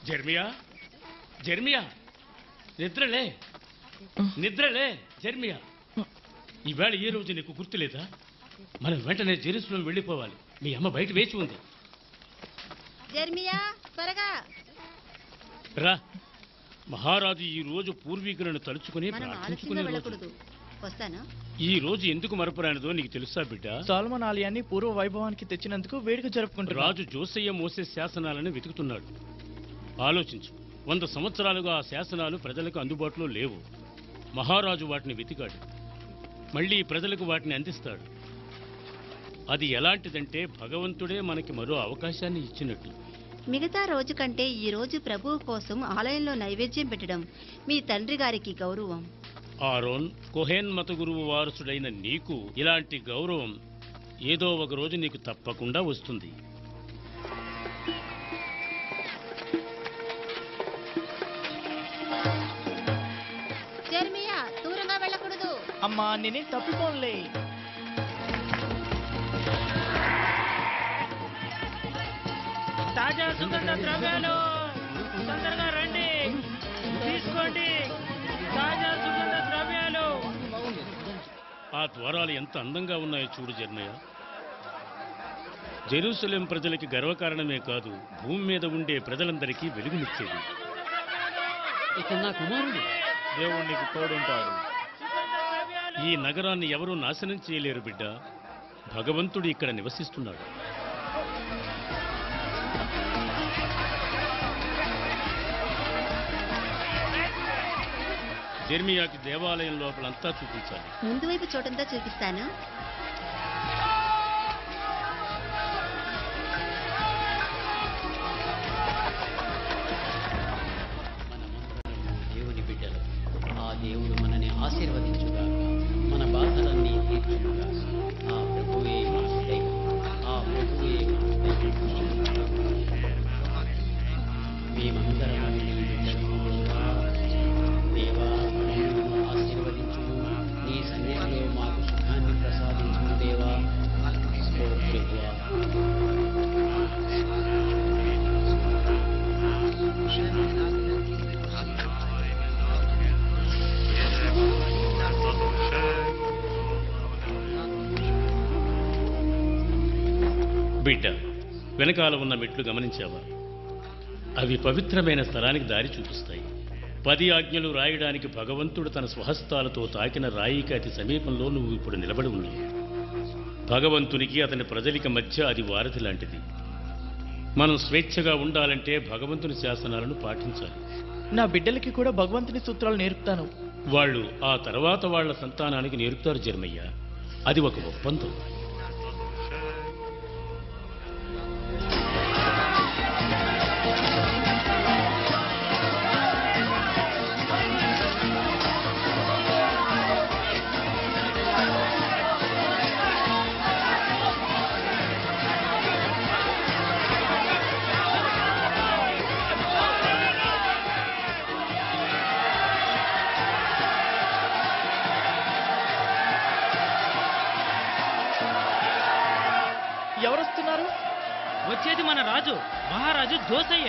Jeremiah జర్మియా నిద్రలే నిద్రలే జర్మియా ఈవేళ ఈ రోజు నీకు గుర్తులేదా మనం వెంటనే జెరూసలం వెళ్ళిపోవాలి మీ అమ్మ బయట వేచి ఉంది జర్మియా త్వరగా రా మహారాజు ఈ రోజు పూర్వీకులను తలుచుకుని మనం ప్రార్థించుకునే ఆలస్యంగా రోజు వెళ్ళకూడదు వస్తాను ఈ రోజు ఎందుకు మరపురానిదో నీకు తెలుసా బిడ్డ సాల్మన్ ఆలయాన్ని పూర్వ వైభవానికి తెచ్చినందుకు వేడుక జరుపుకుంటున్నారు రాజు జోసయ్య మోసే శాసనాలను వెతుకుతున్నాడు ఆలోచించు వంద సంవత్సరాలుగా ఆ శాసనాలు ప్రజలకు అందుబాటులో లేవు మహారాజు వాటిని వెతికాడు మళ్ళీ ప్రజలకు వాటిని అందిస్తాడు అది ఎలాంటిదంటే భగవంతుడే మనకి మరో అవకాశాన్ని ఇచ్చినట్టు మిగతా రోజు కంటే ఈ రోజు ప్రభువు కోసం ఆలయంలో నైవేద్యం పెట్టడం మీ తండ్రి గారికి గౌరవం ఆరోన్ కొహేన్ మత గురువు వారసుడైన నీకు ఇలాంటి గౌరవం ఏదో ఒక రోజు నీకు తప్పకుండా వస్తుంది జర్మియా దూరంగా వెళ్ళకూడదు అమ్మా నేనే తప్పిపోన్లే తాజా సుగంధ ద్రవ్యాలు తొందరగా రండి తీసుకోండి తాజా సుగంధ ద్రవ్యాలు ఆ ద్వారాలు ఎంత అందంగా ఉన్నాయో చూడు జర్మయ్య జెరూసలేం ప్రజలకి గర్వకారణమే కాదు భూమి మీద ఉండే ప్రజలందరికీ వెలుగునిచ్చేది ఇతను నా కుమారుడు దేవుడు నీకు తోడుంటాడు ఈ నగరాన్ని ఎవరూ నాశనం చేయలేరు బిడ్డ భగవంతుడు ఇక్కడ నివసిస్తున్నాడు జెర్మియాకి దేవాలయం లోపలంతా చూపించాలి ముందు వైపు చోటంతా చూపిస్తాను మనమందరము దేవుని బిడ్డలు ఆ దేవుడు మనని ఆశీర్వదించుగా మన బాధలన్నీ తీర్చుగా ఆ ప్రభువే మన దైవం ఆ ప్రభువే మన దైవం మేమందరము నీ బిడ్డలము దేవా. దేవా మమ్మల్ని ఆశీర్వదించు నీ సన్నిధిలో మాకు సుఖాన్ని ప్రసాదించు దేవా ఓ ప్రభువా బిడ్డ వెనకాల ఉన్న మెట్లు గమనించావా అవి పవిత్రమైన స్థలానికి దారి చూపిస్తాయి పది ఆజ్ఞలు రాయడానికి భగవంతుడు తన స్వహస్తాలతో తాకిన రాయికి అతి సమీపంలో నువ్వు ఇప్పుడు నిలబడి ఉన్నావు భగవంతునికి అతని ప్రజలిక మధ్య అది వారధి లాంటిది మనం స్వేచ్ఛగా ఉండాలంటే భగవంతుని శాసనాలను పాటించాలి నా బిడ్డలకి కూడా భగవంతుని సూత్రాలు నేర్పుతాను వాళ్ళు ఆ తర్వాత వాళ్ళ సంతానానికి నేర్పుతారు జర్మయ్య అది ఒక ఒప్పందం ఎవరొస్తున్నారు వచ్చేది మన రాజు మహారాజు జోసయ్య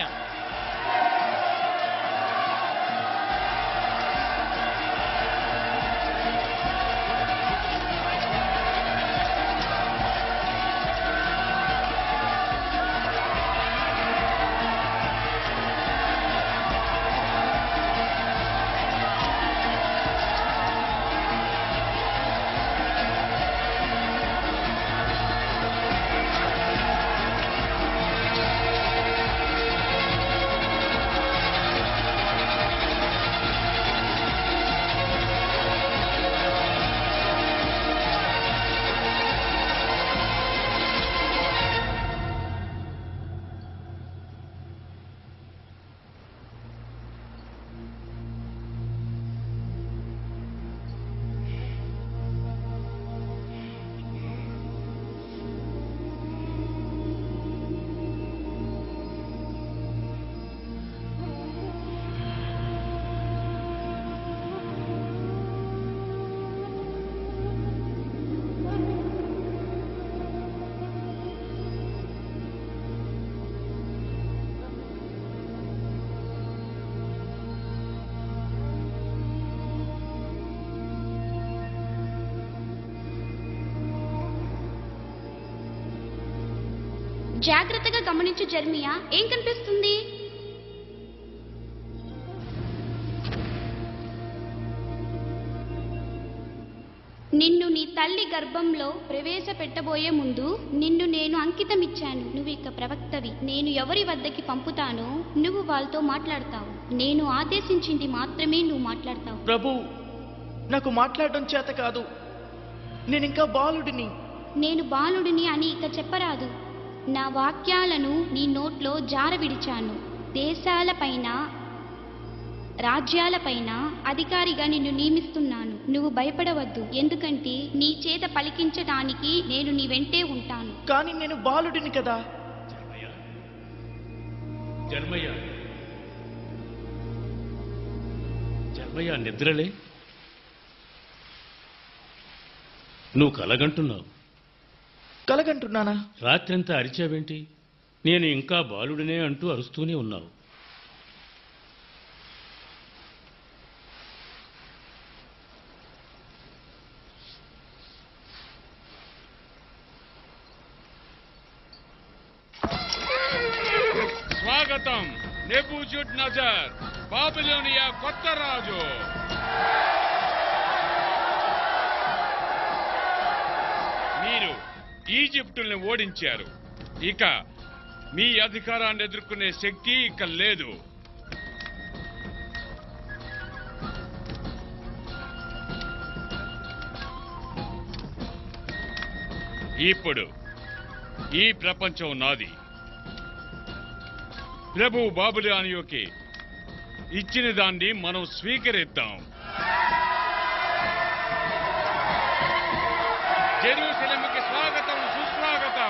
జర్మియా జాగ్రత్తగా గమనించు జర్మియా ఏం కనిపిస్తుంది నిన్ను నీ తల్లి గర్భంలో ప్రవేశపెట్టబోయే ముందు నిన్ను నేను అంకితం ఇచ్చాను నువ్వు ఇక ప్రవక్తవి నేను ఎవరి వద్దకి పంపుతానో నువ్వు వాళ్ళతో మాట్లాడతావు నేను ఆదేశించింది మాత్రమే నువ్వు మాట్లాడతావు ప్రభు నాకు మాట్లాడడం చేత కాదు నేను ఇంకా బాలుడిని నేను బాలుడిని అని ఇక చెప్పరాదు నా వాక్యాలను నీ నోట్లో జార విడిచాను దేశాలపైన రాజ్యాలపైన అధికారిగా నిన్ను నియమిస్తున్నాను నువ్వు భయపడవద్దు ఎందుకంటే నీ చేత పలికించడానికి నేను నీ వెంటే ఉంటాను కానీ నేను బాలుడిని కదా జన్మయ్య జన్మయ్య నిద్రలే నువ్వు కలగంటున్నావు కలగంటున్నానా రాత్రంతా అరిచావేంటి నేను ఇంకా బాలుడినే అంటూ అరుస్తూనే ఉన్నావు స్వాగతం నెబూజుడ్ నజర్ బాబిలోనియా కొత్త రాజు మీరు ఈజిప్టుల్ని ఓడించారు ఇక మీ అధికారాన్ని ఎదుర్కొనే శక్తి ఇక లేదు ఇప్పుడు ఈ ప్రపంచం నాది ప్రభు బాబులానియోకి ఇచ్చిన దాన్ని మనం స్వీకరిద్దాం జెరూసలేంకి స్వాగతం సుస్వాగతం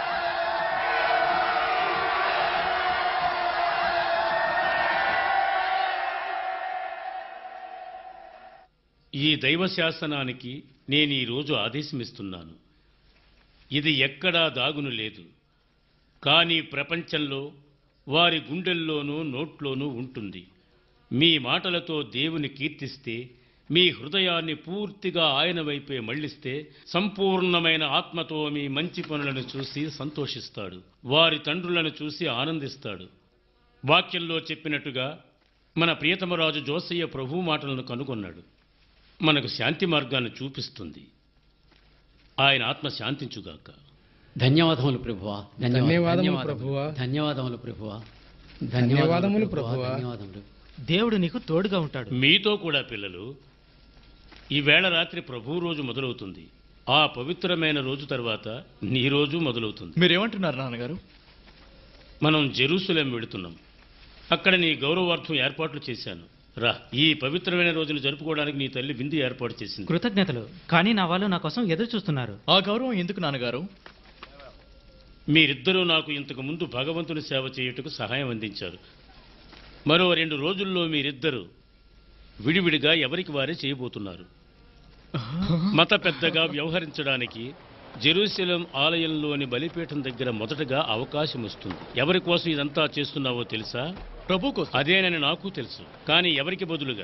ఈ దైవ శాసనానికి నేను ఈరోజు ఆదేశమిస్తున్నాను ఇది ఎక్కడా దాగును లేదు కానీ ప్రపంచంలో వారి గుండెల్లోనూ నోట్లోనూ ఉంటుంది మీ మాటలతో దేవుని కీర్తిస్తే మీ హృదయాన్ని పూర్తిగా ఆయన వైపే మళ్లిస్తే సంపూర్ణమైన ఆత్మతో మీ మంచి పనులను చూసి సంతోషిస్తాడు వారి తండ్రులను చూసి ఆనందిస్తాడు వాక్యంలో చెప్పినట్టుగా మన ప్రియతమరాజు జోసయ్య ప్రభు మాటలను కనుగొన్నాడు మనకు శాంతి మార్గాన్ని చూపిస్తుంది ఆయన ఆత్మ శాంతించుగాక ధన్యవాదములు ప్రభువా ధన్యవాదములు ప్రభువా. ధన్యవాదములు ప్రభువా ధన్యవాదములు ప్రభువా. ధన్యవాదములు దేవుడు నీకు తోడుగా ఉంటాడు మీతో కూడా పిల్లలు ఈవేళ రాత్రి ప్రభు రోజు మొదలవుతుంది ఆ పవిత్రమైన రోజు తర్వాత నీ రోజు మొదలవుతుంది మీరేమంటున్నారు నాన్నగారు మనం జెరూసలేం వెళుతున్నాం అక్కడ నీ గౌరవార్థం ఏర్పాట్లు చేశాను రా ఈ పవిత్రమైన రోజును జరుపుకోవడానికి నీ తల్లి విందు ఏర్పాటు చేసింది కృతజ్ఞతలు కానీ నా వాళ్ళు నా కోసం ఎదురు చూస్తున్నారు ఆ గౌరవం ఎందుకు నాన్నగారు మీరిద్దరూ నాకు ఇంతకు ముందు భగవంతుని సేవ చేయుటకు సహాయం అందించారు మరో రెండు రోజుల్లో మీరిద్దరూ విడివిడిగా ఎవరికి వారే చేయబోతున్నారు మత పెద్దగా వ్యవహరించడానికి జెరూసలేం ఆలయంలోని బలిపీఠం దగ్గర మొదటగా అవకాశం వస్తుంది ఎవరి కోసం ఇదంతా చేస్తున్నావో తెలుసా ప్రభు కోసం అదేనని నాకు తెలుసు కానీ ఎవరికి బదులుగా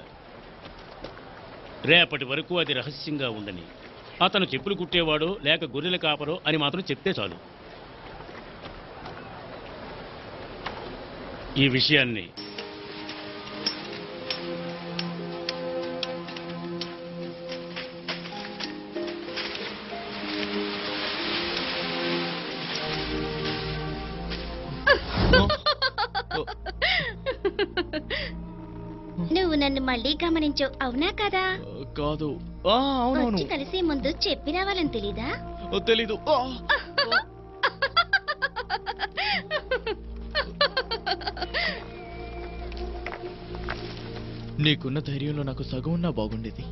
రేపటి వరకు అది రహస్యంగా ఉండని అతను చెప్పులు కుట్టేవాడో లేక గొర్రెల కాపరో అని మాత్రం చెప్తే చాలు ఈ విషయాన్ని నువ్వు నన్ను మళ్ళీ గమనించవు అవునా కదా కాదు ఆ, అవునవును వచ్చి కలిసే ముందు చెప్పి రావాలని తెలీదా ఓ, తెలీదు ఆ, నీకున్న ధైర్యంలో నాకు సగం ఉన్నా బాగుండేది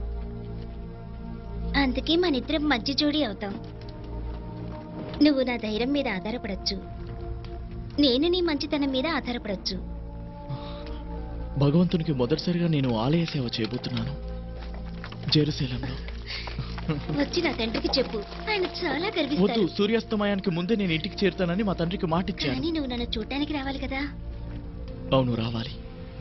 అందుకే మనిద్దరం మధ్య జోడి అవుతాం నువ్వు నా ధైర్యం మీద ఆధారపడచ్చు నేను నీ మంచితనం మీద ఆధారపడచ్చు భగవంతునికి మొదటిసారిగా నేను ఆలయ సేవ చేయబోతున్నాను జెరూసలేంలో వచ్చి నా తండ్రికి చెప్పు ఆయన చాలా వద్దు గర్విస్తారు సూర్యాస్తమయానికి ముందే నేను ఇంటికి చేరుతానని మా తండ్రికి మాటిచ్చాను కానీ నువ్వు నన్ను చూడటానికి రావాలి కదా అవును రావాలి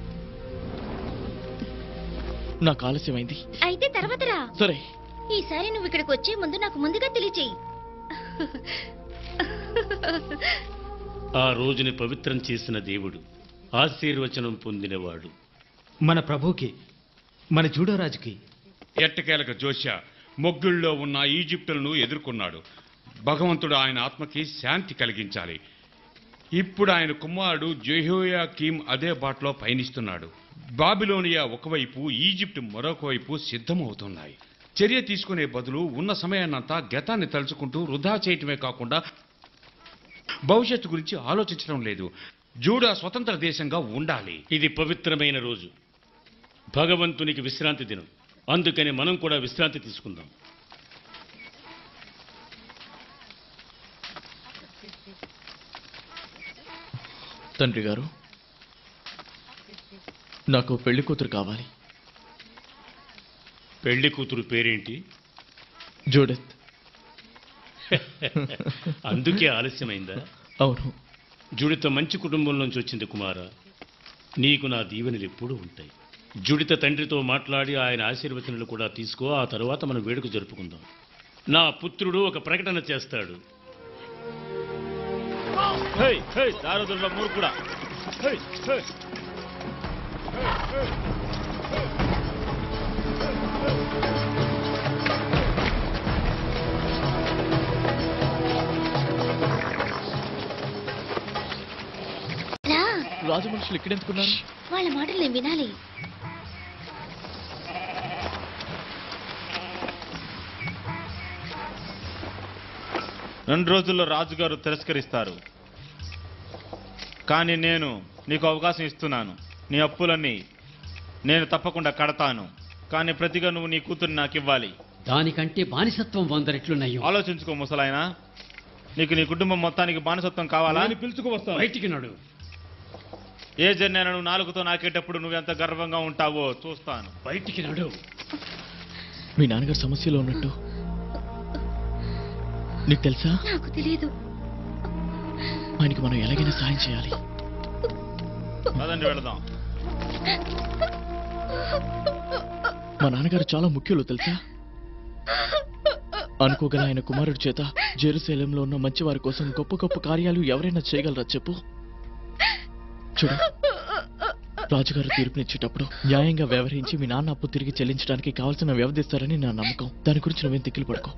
నాకు ఆలస్యమైంది అయితే తర్వాత రా సరే ఈసారి నువ్వు ఇక్కడికి వచ్చే ముందు నాకు ముందుగా తెలియచేయి ఆ రోజుని పవిత్రం చేసిన దేవుడు ఆశీర్వచనం పొందినవాడు మన ప్రభుకి మన జూడోరాజుకి ఎట్టకేలకు జోష్య మొగ్గుల్లో ఉన్న ఈజిప్టులను ఎదుర్కొన్నాడు భగవంతుడు ఆయన ఆత్మకి శాంతి కలిగించాలి ఇప్పుడు ఆయన కుమారుడు జెహోయా కీమ్ అదే బాటలో పయనిస్తున్నాడు బాబిలోనియా ఒకవైపు ఈజిప్ట్ మరొక వైపు సిద్ధమవుతున్నాయి చర్య తీసుకునే బదులు ఉన్న సమయాన్నంతా గతాన్ని తలుచుకుంటూ వృధా చేయటమే కాకుండా భవిష్యత్తు గురించి ఆలోచించడం లేదు జూడా స్వతంత్ర దేశంగా ఉండాలి ఇది పవిత్రమైన రోజు భగవంతునికి విశ్రాంతి దినం అందుకని మనం కూడా విశ్రాంతి తీసుకుందాం తండ్రి గారు నాకు పెళ్లి కూతురు కావాలి పెళ్లి కూతురు పేరేంటి జూడెత్ అందుకే ఆలస్యమైందా అవును జుడిత మంచి కుటుంబం నుంచి వచ్చింది కుమార నీకు నా దీవెనలు ఎప్పుడూ ఉంటాయి జుడిత తండ్రితో మాట్లాడి ఆయన ఆశీర్వచనలు కూడా తీసుకో ఆ తరువాత మనం వేడుక జరుపుకుందాం నా పుత్రుడు ఒక ప్రకటన చేస్తాడు దారుదుల మూర్ఖుడా రా రాజు మనుషులు ఇక్కడెందుకున్నారు వాళ్ళ మాటలు నేను వినాలి రెండు రోజుల్లో రాజుగారు తిరస్కరిస్తారు కానీ నేను నీకు అవకాశం ఇస్తున్నాను నీ అప్పులన్నీ నేను తప్పకుండా కడతాను కానీ ప్రతిగా నువ్వు నీ కూతుర్ని నాకు ఇవ్వాలి దానికంటే బానిసత్వం వంద రెట్లు నయ్యం ఆలోచించుకో ముసలాయన నీకు నీ కుటుంబం మొత్తానికి బానిసత్వం కావాలా పిలుచుకువస్తాను బయటికి నడు ఏ జర్నైనా నువ్వు నాలుగుతో నాకేటప్పుడు నువ్వెంత గర్వంగా ఉంటావో చూస్తాను బయటికి నడు మీ నాన్నగారు సమస్యలో ఉన్నట్టు నీకు తెలుసా నాకు తెలియదు ఆయనకి మనం ఎలాగైనా సాయం చేయాలి పదండి వెళదాం మా నాన్నగారు చాలా ముఖ్యులు తెలుసా అనుకోగల ఆయన కుమారుడి చేత జెరూసలేంలో ఉన్న మంచి వారి కోసం గొప్ప గొప్ప కార్యాలు ఎవరైనా చేయగలరా చెప్పు చూడు రాజుగారు తీర్పునిచ్చేటప్పుడు న్యాయంగా వ్యవహరించి మీ నాన్న అప్పు తిరిగి చెల్లించడానికి కావాల్సిన వ్యవధిస్తారని నా నమ్మకం దాని గురించి నువ్వేం తిక్కిలు పడుకో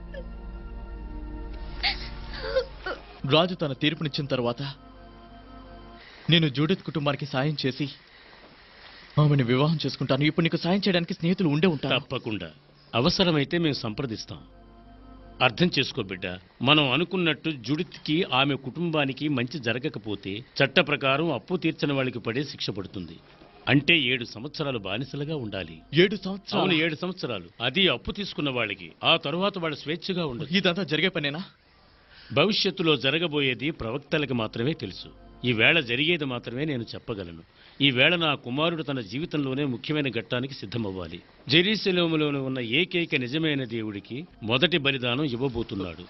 రాజు తన తీర్పునిచ్చిన తర్వాత నేను జూడిత్ కుటుంబానికి సాయం చేసి ఆమెను వివాహం చేసుకుంటాను ఇప్పుడు నీకు సాయం చేయడానికి స్నేహితులు ఉండే ఉంటారు తప్పకుండా అవసరమైతే మేము సంప్రదిస్తాం అర్థం చేసుకో బిడ్డ మనం అనుకున్నట్టు జుడిత్కి ఆమె కుటుంబానికి మంచి జరగకపోతే చట్ట ప్రకారం అప్పు తీర్చని వాళ్ళకి పడే శిక్ష పడుతుంది అంటే ఏడు సంవత్సరాలు బానిసలుగా ఉండాలి ఏడు అవును సంవత్సరాలు ఏడు సంవత్సరాలు అది అప్పు తీసుకున్న వాళ్ళకి ఆ తరువాత వాళ్ళు స్వేచ్ఛగా ఉండదు ఇదంతా జరిగే పనేనా భవిష్యత్తులో జరగబోయేది ప్రవక్తలకు మాత్రమే తెలుసు ఈ వేళ జరిగేది మాత్రమే నేను చెప్పగలను ఈ వేళ నా కుమారుడు తన జీవితంలోనే ముఖ్యమైన ఘట్టానికి సిద్ధమవ్వాలి జెరూసలేములోని ఉన్న ఏకైక నిజమైన దేవుడికి మొదటి బలిదానం ఇవ్వబోతున్నాడు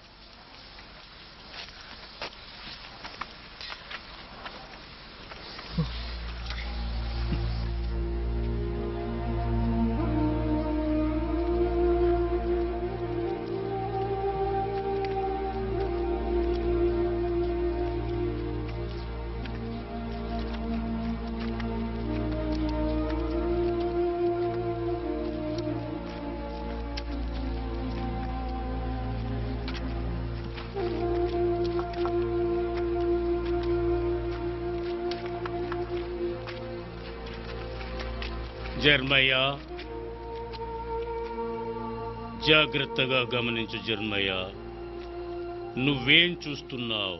జర్మయ్య జాగ్రత్తగా గమనించు జర్మయ్య నువ్వేం చూస్తున్నావు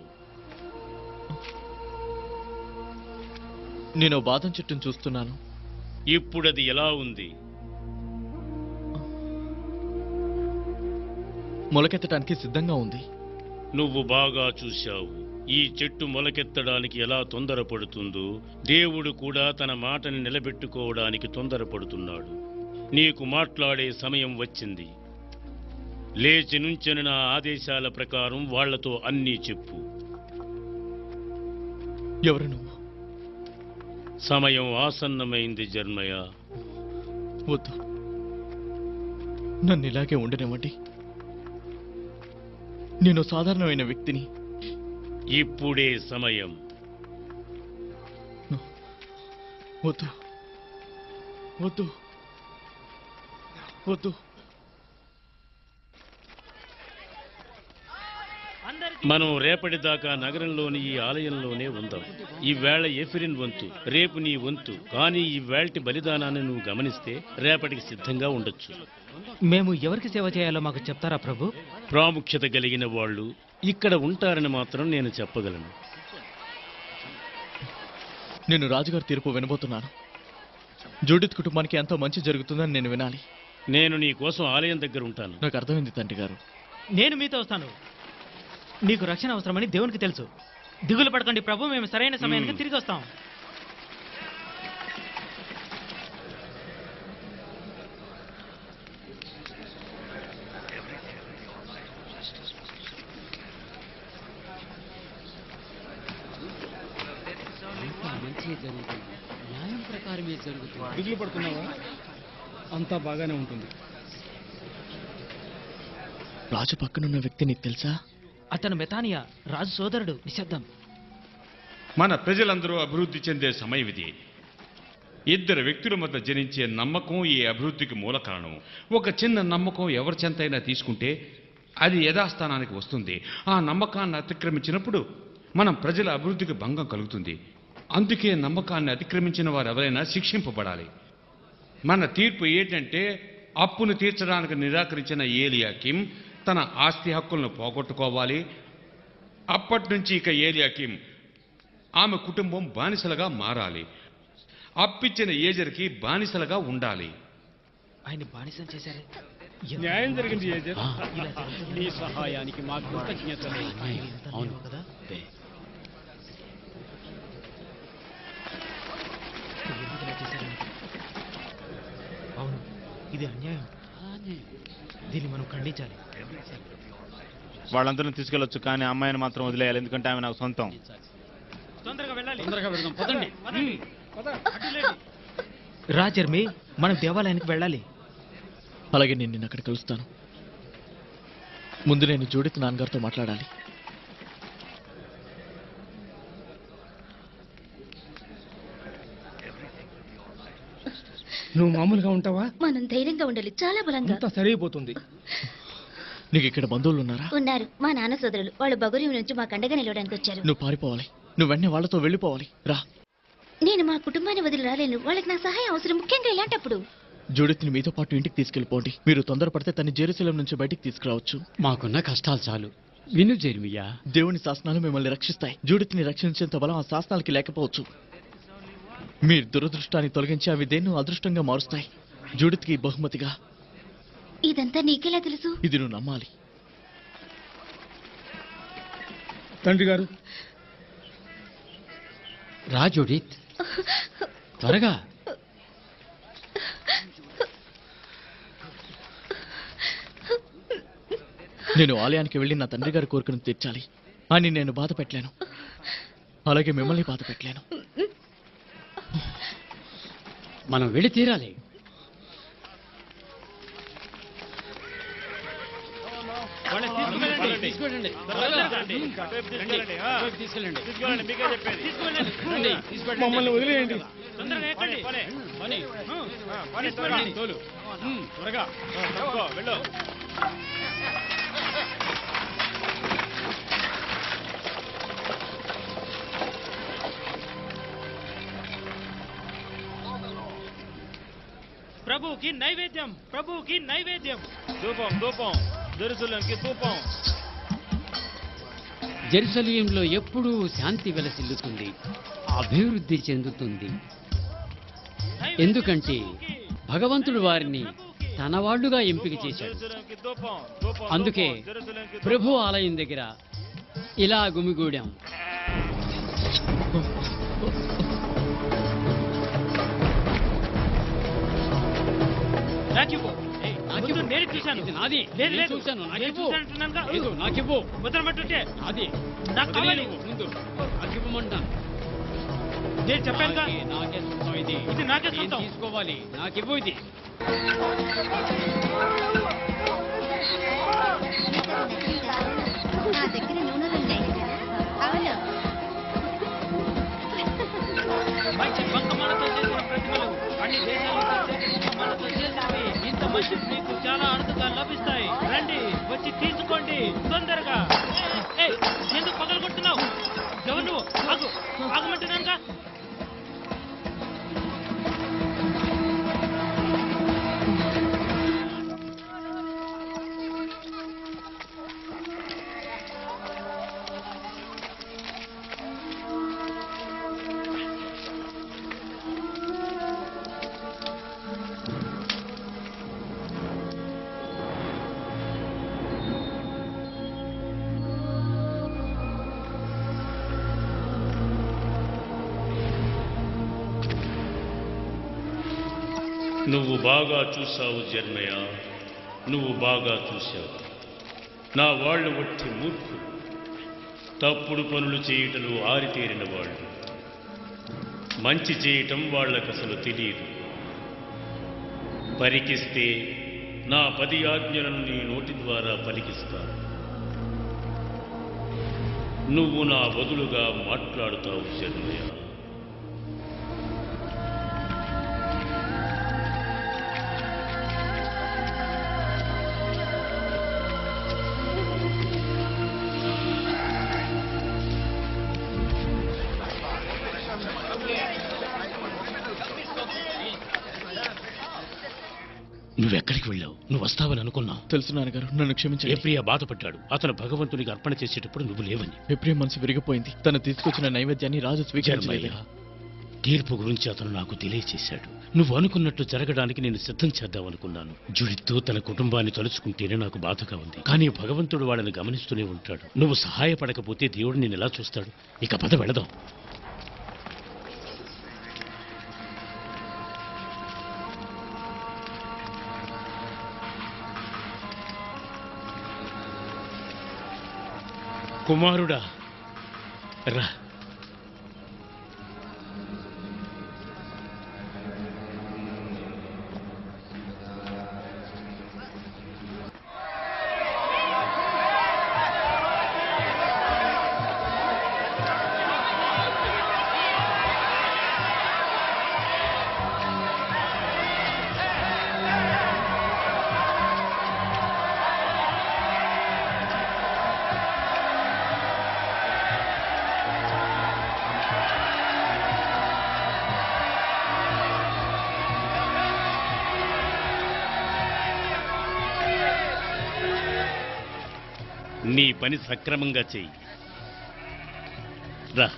నేను ఓ బాదం చెట్టును చూస్తున్నాను ఇప్పుడది ఎలా ఉంది మొలకెత్తడానికి సిద్ధంగా ఉంది నువ్వు బాగా చూశావు ఈ చెట్టు మొలకెత్తడానికి ఎలా తొందరపడుతుందో దేవుడు కూడా తన మాటని నిలబెట్టుకోవడానికి తొందరపడుతున్నాడు నీకు మాట్లాడే సమయం వచ్చింది లేచి నుంచిన నా ఆదేశాల ప్రకారం వాళ్లతో అన్నీ చెప్పు ఎవరు నువ్వు సమయం ఆసన్నమైంది జన్మయ వద్దు నన్ను ఇలాగే ఉండనివ్వండి నేను సాధారణమైన వ్యక్తిని ఇప్పుడే సమయం వద్దు వద్దు వద్దు మనం రేపటిదాకా నగరంలోని ఈ ఆలయంలోనే ఉందాం ఈవేళ ఎఫిరిన్ వంతు రేపు నీ వంతు కానీ ఈ వేళటి బలిదానాన్ని నువ్వు గమనిస్తే రేపటికి సిద్ధంగా ఉండొచ్చు మేము ఎవరికి సేవ చేయాలో మాకు చెప్తారా ప్రభు ప్రాముఖ్యత కలిగిన వాళ్ళు ఇక్కడ ఉంటారని మాత్రం నేను చెప్పగలను నేను రాజుగారి తీర్పు వినబోతున్నాను జూడిత్ కుటుంబానికి ఎంతో మంచి జరుగుతుందని నేను వినాలి నేను నీ కోసం ఆలయం దగ్గర ఉంటాను నాకు అర్థమైంది తండ్రి గారు నేను మీతో వస్తాను నీకు రక్షణ అవసరమని దేవునికి తెలుసు దిగులు పడకండి ప్రభు మేము సరైన సమయానికి మ్మ్. తిరిగి వస్తాం మంచి జరుగుతుంది న్యాయం ప్రకారమే జరుగుతుంది దిగులు పడుతున్నావా అంతా బాగానే ఉంటుంది రాజు పక్కనున్న వ్యక్తి నీకు తెలుసా అతను మెతానియా రాజు సోదరుడు నిశ్శబ్దం మన ప్రజలందరూ అభివృద్ధి చెందే సమయం ఇది ఇద్దరు వ్యక్తుల మధ్య జనించే నమ్మకం ఈ అభివృద్ధికి మూల కారణం ఒక చిన్న నమ్మకం ఎవరి చెంతైనా తీసుకుంటే అది యథాస్థానానికి వస్తుంది ఆ నమ్మకాన్ని అతిక్రమించినప్పుడు మనం ప్రజల అభివృద్ధికి భంగం కలుగుతుంది అందుకే నమ్మకాన్ని అతిక్రమించిన వారు ఎవరైనా శిక్షింపబడాలి మన తీర్పు ఏంటంటే అప్పును తీర్చడానికి నిరాకరించిన ఏలియాకిం తన ఆస్తి హక్కులను పోగొట్టుకోవాలి అప్పటి నుంచి ఇక ఏలియాకిం ఆమె కుటుంబం బానిసలుగా మారాలి అప్పిచ్చిన ఏజర్కి బానిసలుగా ఉండాలి ఆయన బానిసం చేశారే న్యాయం జరిగింది ఏజర్ నీ సహాయానికి మా కృతజ్ఞతలు అవును కదా ఎందుకు ఇలా చేశారని? అవును ఇది అన్యాయం దీన్ని మనం ఖండించాలి వాళ్ళందరిని తీసుకెళ్ళొచ్చు కానీ అమ్మాయిని మాత్రం వదిలేయాలి ఎందుకంటే ఆమె నాకు సొంతం తొందరగా వెళ్ళాలి తొందరగా వెళ్దాం పదండి రా జర్మి మనం దేవాలయానికి వెళ్ళాలి అలాగే నేను నిన్ను అక్కడ కలుస్తాను ముందు నేను జూడిత్ నాన్నగారితో మాట్లాడాలి నువ్వు మామూలుగా ఉంటావా మనం ధైర్యంగా ఉండాలి చాలా బలంగా అంతా సరైపోతుంది నీకు ఇక్కడ బంధువులు ఉన్నారా ఉన్నారు మా నాన్న సోదరులు వాళ్ళు బగురియం నుంచి మా కండగా నిలవడానికి వచ్చారు నువ్వు పారిపోవాలి నువ్వు వెంటనే వాళ్ళతో వెళ్ళిపోవాలి రా నేను మా కుటుంబాన్ని వదిలి రాలేను వాళ్ళకి నా సహాయం అవసరం ముఖ్యంగా ఇలాంటప్పుడు జూడిత్ని మీతో పాటు ఇంటికి తీసుకెళ్ళిపోండి మీరు తొందరపడితే తన జెరూసలేం నుంచి బయటికి తీసుకురావచ్చు మాకున్న కష్టాలు చాలు విను జెర్మియా దేవుని శాసనాలు మిమ్మల్ని రక్షిస్తాయి జూడిత్ని రక్షించేంత బలం ఆ శాసనాలకి లేకపోవచ్చు మీ దురదృష్టాన్ని తొలగించి అవి దేన్ని అదృష్టంగా మారుస్తాయి జూడిత్కి బహుమతిగా ఇదంతా నీకెలా తెలుసు ఇది నువ్వు నమ్మాలి తండ్రి గారు రా జోడిత్ త్వరగా నేను ఆలయానికి వెళ్ళి నా తండ్రి గారి కోరికను తీర్చాలి అని నేను బాధ పెట్టలేను అలాగే మిమ్మల్ని బాధ పెట్టలేను మనం వెళ్ళి తీరాలి తీసుకువెళ్ళండి. తీసుకెళ్ళండి తీసుకెళ్ళండి. ఆ. తీసుకెళ్ళండి తీసుకెళ్ళండి, మీకే చెప్పేది. రండి, తీసుకెళ్ళండి. మమ్మల్ని వదిలేయండి తొందరగా ఎక్కండి. పని. పని. ఆ, పని, త్వరగా. తోలు ఉమ్, త్వరగా ఆ, తప్పుకో, వెళ్ళు ప్రభువుకి నైవేద్యం ప్రభువుకి నైవేద్యం ధూపం ధూపం జెరూసలేంకి ధూపం జెరూసలేంలో ఎప్పుడూ శాంతి వెలసిల్లుతుంది అభివృద్ధి చెందుతుంది ఎందుకంటే భగవంతుడు వారిని తన వాళ్ళుగా ఎంపిక చేశాడు జెరూసలేంకి ధూపం ధూపం అందుకే ధూపం, జెరూసలేంకి ధూపం. ప్రభు ఆలయం దగ్గర ఇలా గుమిగూడాం నాకివ్వు ఏయ్, ముందు నాకివ్వు. నేను చూశాను ఇది నాది లేదు నేను లేదు చూశాను నేను నాకివ్వు చూశానంటున్నానుగా. లేదు నాకివ్వు వదలమంటుంటే నాది నాకు కావాలి. వదిలేయ్ ముందు నాకివ్వమంటాను నేను చెప్పానుగా నాకే- నాకే సొంతం ఇది ఇది నాకే నేను సొంతం. తీసుకోవాలి నాకివ్వు ఇది నా దగ్గర నూనెలు ఉన్నాయి అవును నువ్వు బాగా చూసావు జర్మయ నువ్వు బాగా చూశావు నా వాళ్ళు వట్టి మూర్ఖులు తప్పుడు పనులు చేయటంలో ఆరితేరిన వాళ్ళు మంచి చేయటం వాళ్ళకు అసలు తెలియదు పరికిస్తే నా పది ఆజ్ఞలను నీ నోటి ద్వారా పలికిస్తాను నువ్వు నా బదులుగా మాట్లాడుతావు జన్మయ్య నువ్వెక్కడికి వెళ్ళావు నువ్వు వస్తావని అనుకున్నావు తెలుసు నాన్నగారు నన్ను క్షమించండి ఏప్రియ బాధపడ్డాడు అతను భగవంతునికి అర్పణ చేసేటప్పుడు నువ్వు లేవని ఎప్రియ మనసు విరిగిపోయింది తను తీసుకొచ్చిన నైవేద్యాన్ని రాజు స్వీకరించలేదు జర్మయ్య తీర్పు గురించి అతను నాకు తెలియచేశాడు నువ్వు అనుకున్నట్టు జరగడానికి నేను సిద్ధం చేద్దామనుకున్నాను జుడితో తన కుటుంబాన్ని తలుచుకుంటేనే నాకు బాధగా ఉంది కానీ భగవంతుడు వాళ్ళని గమనిస్తూనే ఉంటాడు నువ్వు సహాయపడకపోతే దేవుడు నేను ఎలా చూస్తాడు ఇక పద వెళదాం కుమారుడా రా నీ పని సక్రమంగా చెయ్యి రా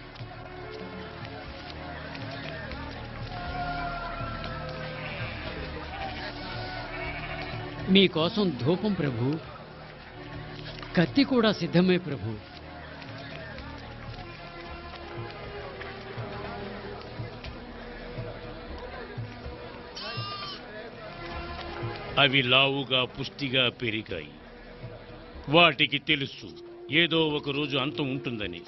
మీకోసం ధూపం ప్రభు కత్తి కూడా సిద్ధమే ప్రభు అవి లావుగా పుష్టిగా పెరిగాయి వాటికి తెలుసు ఏదో ఒక రోజు అంతం ఉంటుందని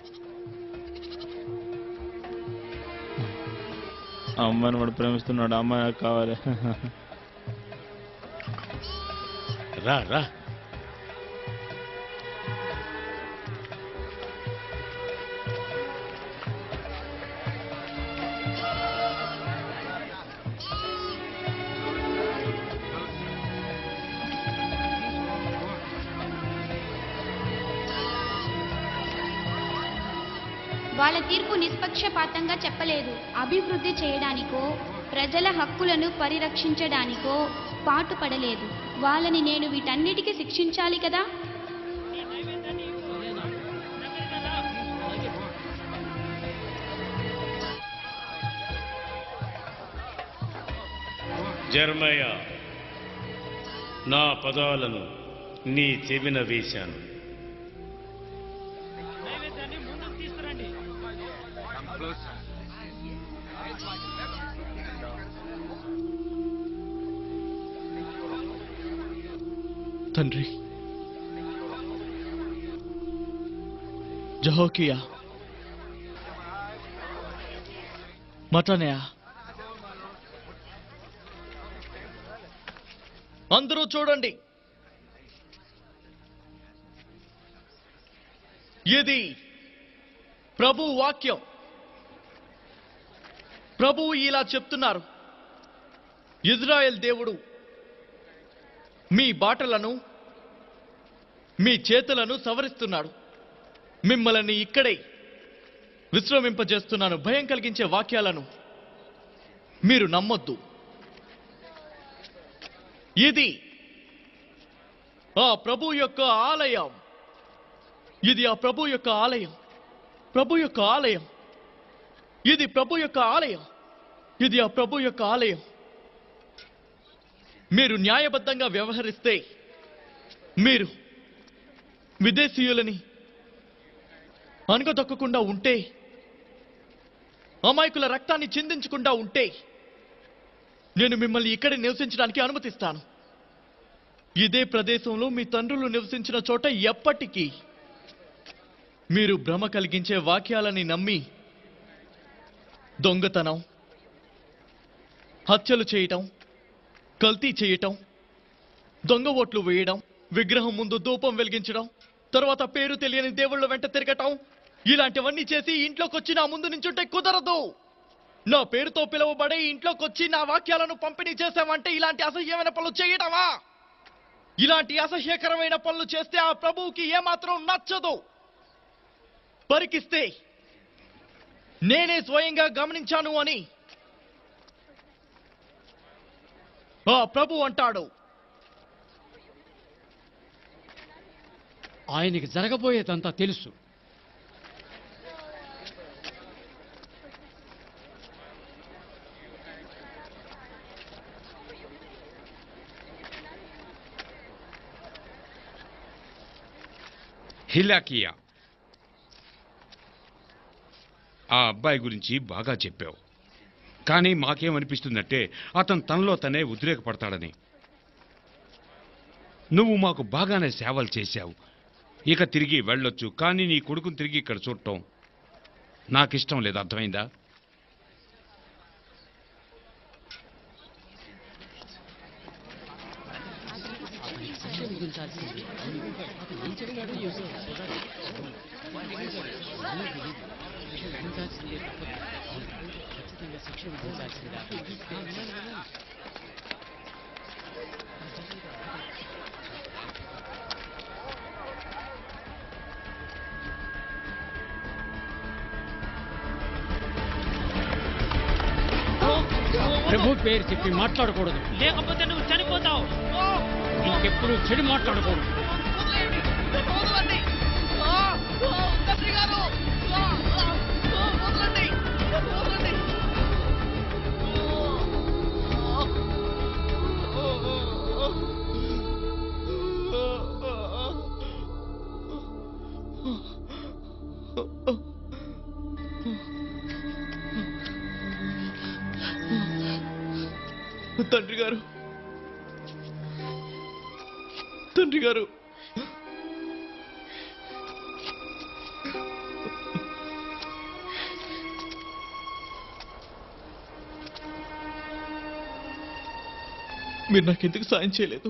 అమ్మని వాడు ప్రేమిస్తున్నాడు అమ్మ నాకు కావాలి రా రా వాళ్ళ తీర్పు నిష్పక్షపాతంగా చెప్పలేదు అభివృద్ధి చేయడానికో ప్రజల హక్కులను పరిరక్షించడానికో పాటుపడలేదు వాళ్ళని నేను వీటన్నిటికీ శిక్షించాలి కదా జర్మయ నా పదాలను నీ చెవిన వేశాను తండ్రి జహోకియా మటనయా అందరూ చూడండి ఇది ప్రభు వాక్యం ప్రభువు ఇలా చెప్తున్నారు ఇజ్రాయెల్ దేవుడు మీ బాటలను మీ చేతులను సవరిస్తున్నాడు మిమ్మల్ని ఇక్కడే విశ్రమింపజేస్తున్నాను భయం కలిగించే వాక్యాలను మీరు నమ్మొద్దు ఇది ఆ ప్రభు యొక్క ఆలయం ఇది ఆ ప్రభు యొక్క ఆలయం ప్రభు యొక్క ఆలయం ఇది ప్రభు యొక్క ఆలయం ఇది ఆ ప్రభు యొక్క ఆలయం మీరు న్యాయబద్ధంగా వ్యవహరిస్తే మీరు విదేశీయులని అణగదొక్కకుండా ఉంటే అమాయకుల రక్తాన్ని చిందించకుండా ఉంటే నేను మిమ్మల్ని ఇక్కడే నివసించడానికి అనుమతిస్తాను ఇదే ప్రదేశంలో మీ తండ్రులు నివసించిన చోట ఎప్పటికీ మీరు భ్రమ కలిగించే వాక్యాలని నమ్మి దొంగతనం హత్యలు చేయటం కల్తీ చేయటం దొంగ ఓట్లు వేయడం విగ్రహం ముందు ధూపం వెలిగించడం తర్వాత పేరు తెలియని దేవుళ్ళ వెంట తిరగటం ఇలాంటివన్నీ చేసి ఇంట్లోకి వచ్చి నా ముందు నుంచుంటే కుదరదు నా పేరుతో పిలువబడే ఇంట్లోకి వచ్చి నా వాక్యాలను పంపిణీ చేసామంటే ఇలాంటి అసహ్యమైన పనులు చేయటమా ఇలాంటి అసహ్యకరమైన పనులు చేస్తే ఆ ప్రభువుకి ఏమాత్రం నచ్చదు పరికిస్తే నేనే స్వయంగా గమనించాను అని ఆ ప్రభు అంటాడు ఆయనకి జరగబోయేదంతా తెలుసు హిలాకియా ఆ అబ్బాయి గురించి బాగా చెప్పావు కానీ మాకేమనిపిస్తుందంటే అతను తనలో తనే ఉద్రేకపడతాడని నువ్వు మాకు బాగానే సేవలు చేశావు ఇక తిరిగి వెళ్ళొచ్చు కానీ నీ కొడుకుని తిరిగి ఇక్కడ చూడటం నాకిష్టం లేదు అర్థమైందా ప్రభు పేరు చెప్పి మాట్లాడకూడదు లేకపోతే నువ్వు చనిపోతావు ఇంకెప్పుడు చెడు మాట్లాడకూడదు తండ్రి గారు తండ్రి గారు మీరు నాకెందుకు సాయం చేయలేదు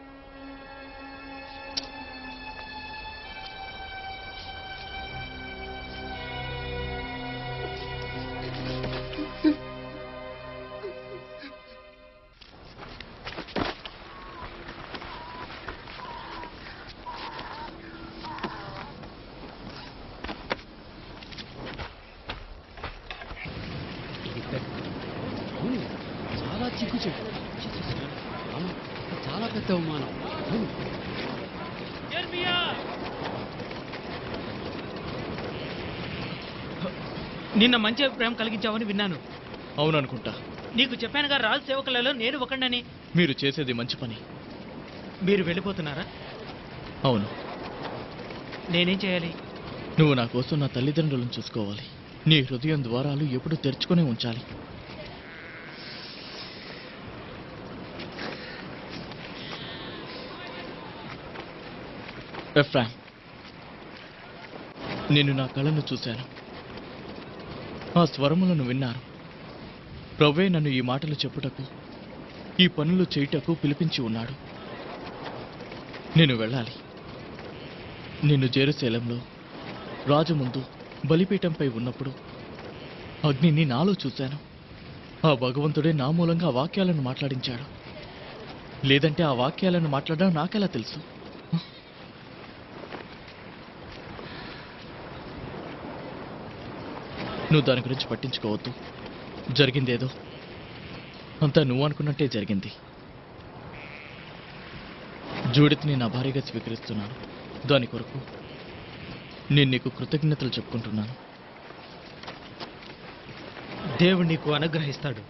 అవును, చాలా చిక్కు చెప్పు అవును, చాలా పెద్ద అవమానం అవును. నిన్న మంచి అభిప్రాయం కలిగించావని విన్నాను అవుననుకుంటా నీకు చెప్పానుగా రాజు సేవకులలో నేను ఒకడినని మీరు చేసేది మంచి పని మీరు వెళ్ళిపోతున్నారా అవును నేనేం చేయాలి నువ్వు నా కోసం నా తల్లిదండ్రులను చూసుకోవాలి నీ హృదయం ద్వారాలు ఎప్పుడు తెరుచుకునే ఉంచాలి ఎఫ్రామ్ నేను నా కళను చూశాను ఆ స్వరములను విన్నాను ప్రవ్వే నన్ను ఈ మాటలు చెప్పుటకు ఈ పనులు చేయుటకు పిలిపించి ఉన్నాడు నేను వెళ్ళాలి నేను జెరూసలేంలో రాజు ముందు బలిపీఠంపై ఉన్నప్పుడు అగ్నిని నాలో చూశాను ఆ భగవంతుడే నా మూలంగా ఆ వాక్యాలను మాట్లాడించాడు లేదంటే ఆ వాక్యాలను మాట్లాడడం నాకెలా తెలుసు నువ్వు దాని గురించి పట్టించుకోవద్దు జరిగిందేదో అంతా నువ్వు అనుకున్నట్టే జరిగింది జూడిత్ని నా భార్యగా స్వీకరిస్తున్నాను దాని కొరకు నేను నీకు కృతజ్ఞతలు చెప్పుకుంటున్నాను దేవుడు నీకు అనుగ్రహిస్తాడు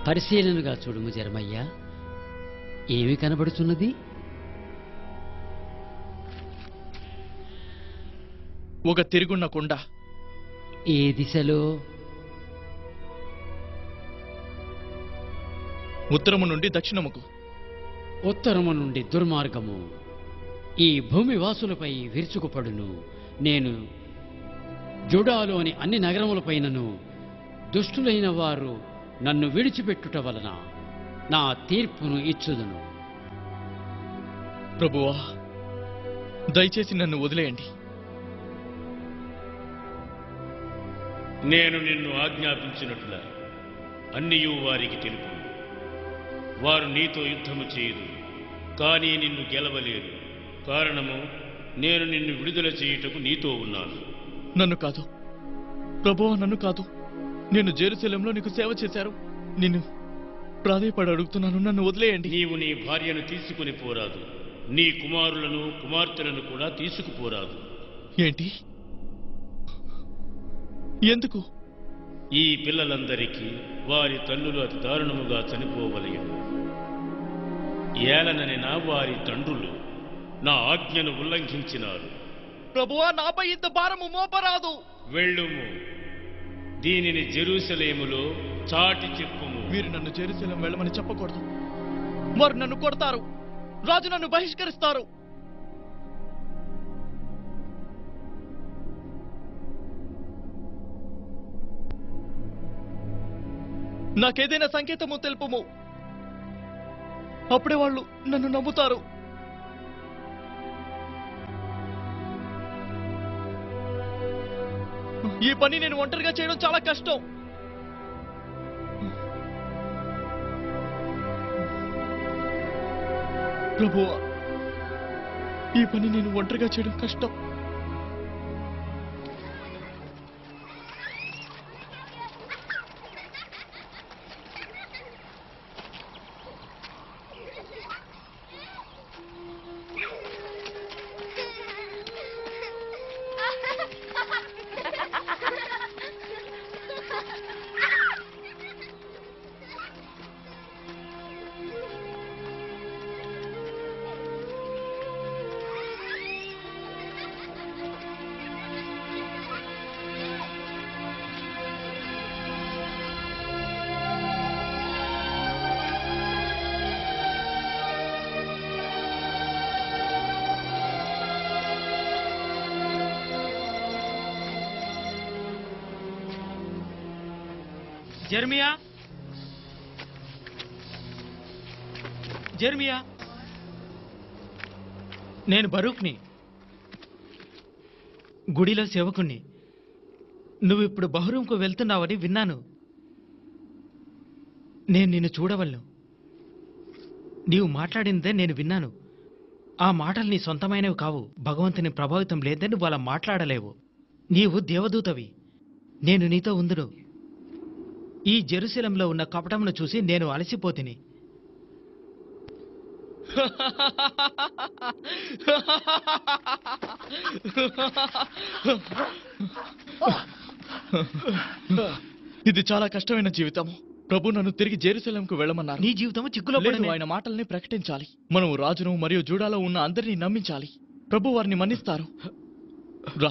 పరిశీలనగా చూడుము జరమయ్య ఏమి కనబడుతున్నది ఒక తిరుగున్న కుండ ఏ దిశలో ఉత్తరము నుండి దక్షిణముకు ఉత్తరము నుండి దుర్మార్గము ఈ భూమి వాసులపై విరుచుకుపడును నేను జుడాలోని అన్ని నగరములపైనను దుష్టులైన వారు నన్ను విడిచిపెట్టుట వలన నా తీర్పును ఇచ్చుదును ప్రభువా దయచేసి నన్ను వదిలేయండి నేను నిన్ను ఆజ్ఞాపించినట్ల అన్నియు వారికి తెలుపు వారు నీతో యుద్ధము చేయదు కానీ నిన్ను గెలవలేరు కారణము నేను నిన్ను విడుదల చేయుటకు నీతో ఉన్నాను నన్ను కాదు ప్రభువా నన్ను కాదు నేను జెరూసలేంలో నీకు సేవ చేశారు నిన్ను ప్రాధేయపడి అడుగుతున్నాను నన్ను వదిలేయండి నీవు నీ భార్యను తీసుకుని పోరాదు నీ కుమారులను కుమార్తెలను కూడా తీసుకుపోరాదు ఏంటి ఎందుకు ఈ పిల్లలందరికీ వారి తల్లులు అతి దారుణముగా చనిపోవలయను ఏలనని నా వారి తండ్రులు నా ఆజ్ఞను ఉల్లంఘించినారు ప్రభువా నాపై ఇంత భారము మోపరాదు వెళ్ళుము దీనిని జెరూసలేములో చాటి చెప్పుము మీరు నన్ను జెరూసలేం వెళ్ళమని చెప్పకూడదు వారు నన్ను కొడతారు రాజు నన్ను బహిష్కరిస్తారు నాకేదైనా సంకేతము తెలుపుము అప్పుడే వాళ్ళు నన్ను నమ్ముతారు ఈ పని నేను ఒంటరిగా చేయడం చాలా కష్టం ప్రభువా ఈ పని నేను ఒంటరిగా చేయడం కష్టం జర్మియా జర్మియా నేను బరూక్ని గుడిలో సేవకుణ్ణి నువ్వు ఇప్పుడు బహ్రూంకు వెళ్తున్నావని విన్నాను నేను నిన్ను చూడవలను నీవు మాట్లాడిందే నేను విన్నాను ఆ మాటలు నీ సొంతమైనవి కావు భగవంతుని ప్రభావితం లేదని నువ్వు అలా మాట్లాడలేవు నీవు దేవదూతవి నేను నీతో ఉందును ఈ జెరూసలంలో ఉన్న కపటమును చూసి నేను అలసిపోతిని ఇది చాలా కష్టమైన జీవితం ప్రభు నన్ను తిరిగి జెరూసలేంకు వెళ్ళమన్నారు నీ జీవితం చిక్కులో లేదు, పడనే- ఆయన మాటల్ని ప్రకటించాలి మనం రాజును మరియు జూడాలో ఉన్న అందరినీ నమ్మించాలి ప్రభు వారిని మన్నిస్తారు రా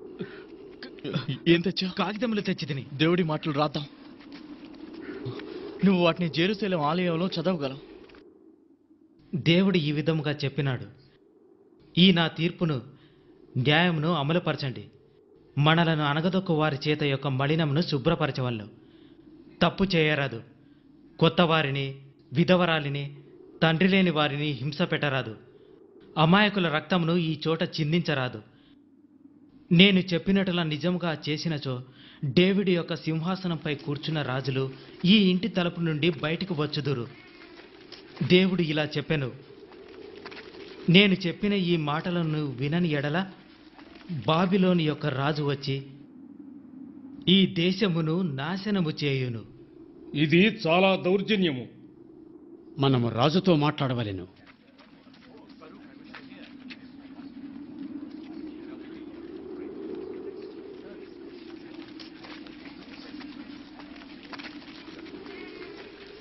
ఏం తెచ్చా కాగితములు తెచ్చి తిని దేవుడి మాటలు రాద్దాం నువ్వు వాటిని జెరూసలేం ఆలయంలో చదవగలవు దేవుడు ఈ విధముగా చెప్పినాడు ఈ నా తీర్పును న్యాయమును అమలుపరచండి మనలను అనగదొక్కు వారి చేత యొక్క మలినమును శుభ్రపరచవలను తప్పు చేయరాదు కొత్త వారిని విధవరాలిని తండ్రి లేని వారిని హింస పెట్టరాదు అమాయకుల రక్తమును ఈ చోట చిందించరాదు నేను చెప్పినట్లా నిజముగా చేసినచో డేవిడ్ యొక్క సింహాసనంపై కూర్చున్న రాజులు ఈ ఇంటి తలుపు నుండి బయటకు వచ్చుదురు దేవుడు ఇలా చెప్పెను నేను చెప్పిన ఈ మాటలను నువ్వు వినని ఎడల బాబిలోని యొక్క రాజు వచ్చి ఈ దేశమును నాశనము చేయును ఇది చాలా దౌర్జన్యము మనము రాజుతో మాట్లాడవలెను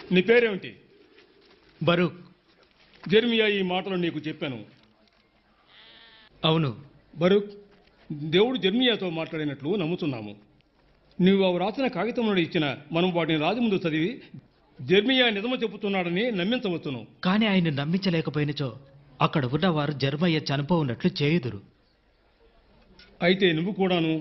నీ పేరేమిటి బరూక్ జెర్మియా ఈ మాటలు నీకు చెప్పాను అవును బరుక్ దేవుడు జెర్మియాతో మాట్లాడినట్లు నమ్ముతున్నాము నువ్వు ఆ వ్రాసిన కాగితంలో ఇచ్చిన మనం వాటిని రాజు ముందు చదివి జెర్మియా నిజము చెబుతున్నాడని నమ్మించవచ్చును కానీ ఆయన నమ్మించలేకపోయినచో అక్కడ ఉన్నవారు జర్మయ్య చనిపోవున్నట్లు చేయుదురు అయితే నువ్వు కూడాను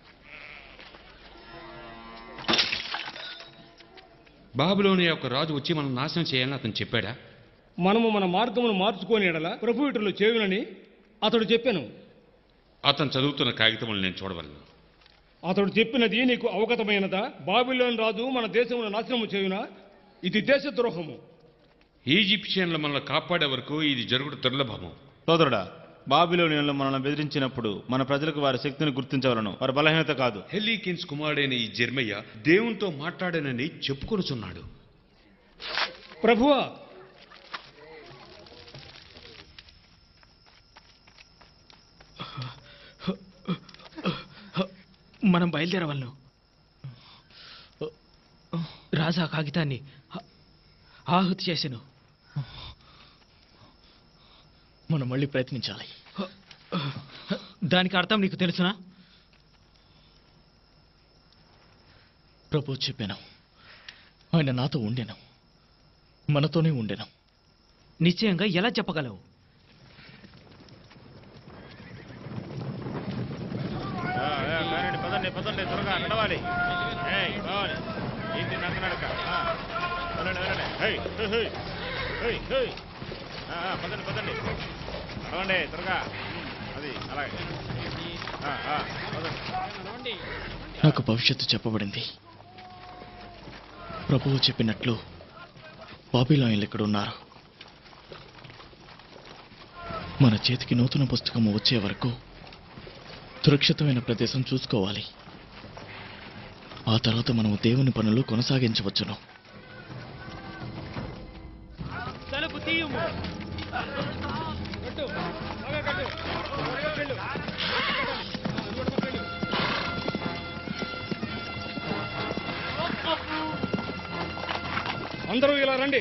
బాబులోని యొక్క రాజు వచ్చి మనం నాశనం చేయాలని అతను చెప్పాడా మనము మన మార్గమును మార్చుకొని ఎడల ప్రభు ఇటులో చేయునని అతడు చెప్పాను అతను చదువుతున్న కాగితములు నేను చూడవలను అతడు చెప్పినది నీకు అవగతమైనదా బాబిలోని రాజు మన దేశమును నాశనము చేయునా ఇది దేశద్రోహము ఈజిప్షియన్లు మనల్ని కాపాడే వరకు ఇది జరుగుడు దుర్లభము సోదరుడా బాబిలోనియన్లు మనల్ని బెదిరించినప్పుడు మన ప్రజలకు వారి శక్తిని గుర్తించవలను వారి బలహీనత కాదు హెల్లీకిన్స్ కుమారుడైన ఈ జెర్మయ్య దేవునితో మాట్లాడానని చెప్పుకొనుచున్నాడు ప్రభువా మనం బయలుదేరవలను రాజా కాగితాన్ని ఆ- ఆహుతి చేసెను మనం మళ్ళీ ప్రయత్నించాలి దానికి అర్థం నీకు తెలుసునా ప్రభు చెప్పాను ఆయన నాతో ఉండెను మనతోనే ఉండెను నిశ్చయంగా ఎలా చెప్పగలవు పదండి పదండి త్వరగా నడవాలి ఏయ్, కావాలి. ఏంటి నక్క నడక ఆ, వెళ్ళండి వెళ్ళండి hey, hey, hey. Hey, hey. ఆ, ఆ, పదండి పదండి నడవండి త్వరగా ఉమ్, అది అలాగే ఆ, ఆ, పదండి. నాకు భవిష్యత్తు చెప్పబడింది ప్రభువు చెప్పినట్లు బాబిలాయన్లు ఇక్కడ ఉన్నారు మన చేతికి నూతన పుస్తకము వచ్చే వరకు సురక్షితమైన ప్రదేశం చూసుకోవాలి ఆ తర్వాత మనము దేవుని పనులు కొనసాగించవచ్చును తలుపు తీయుము అందరూ ఇలా రండి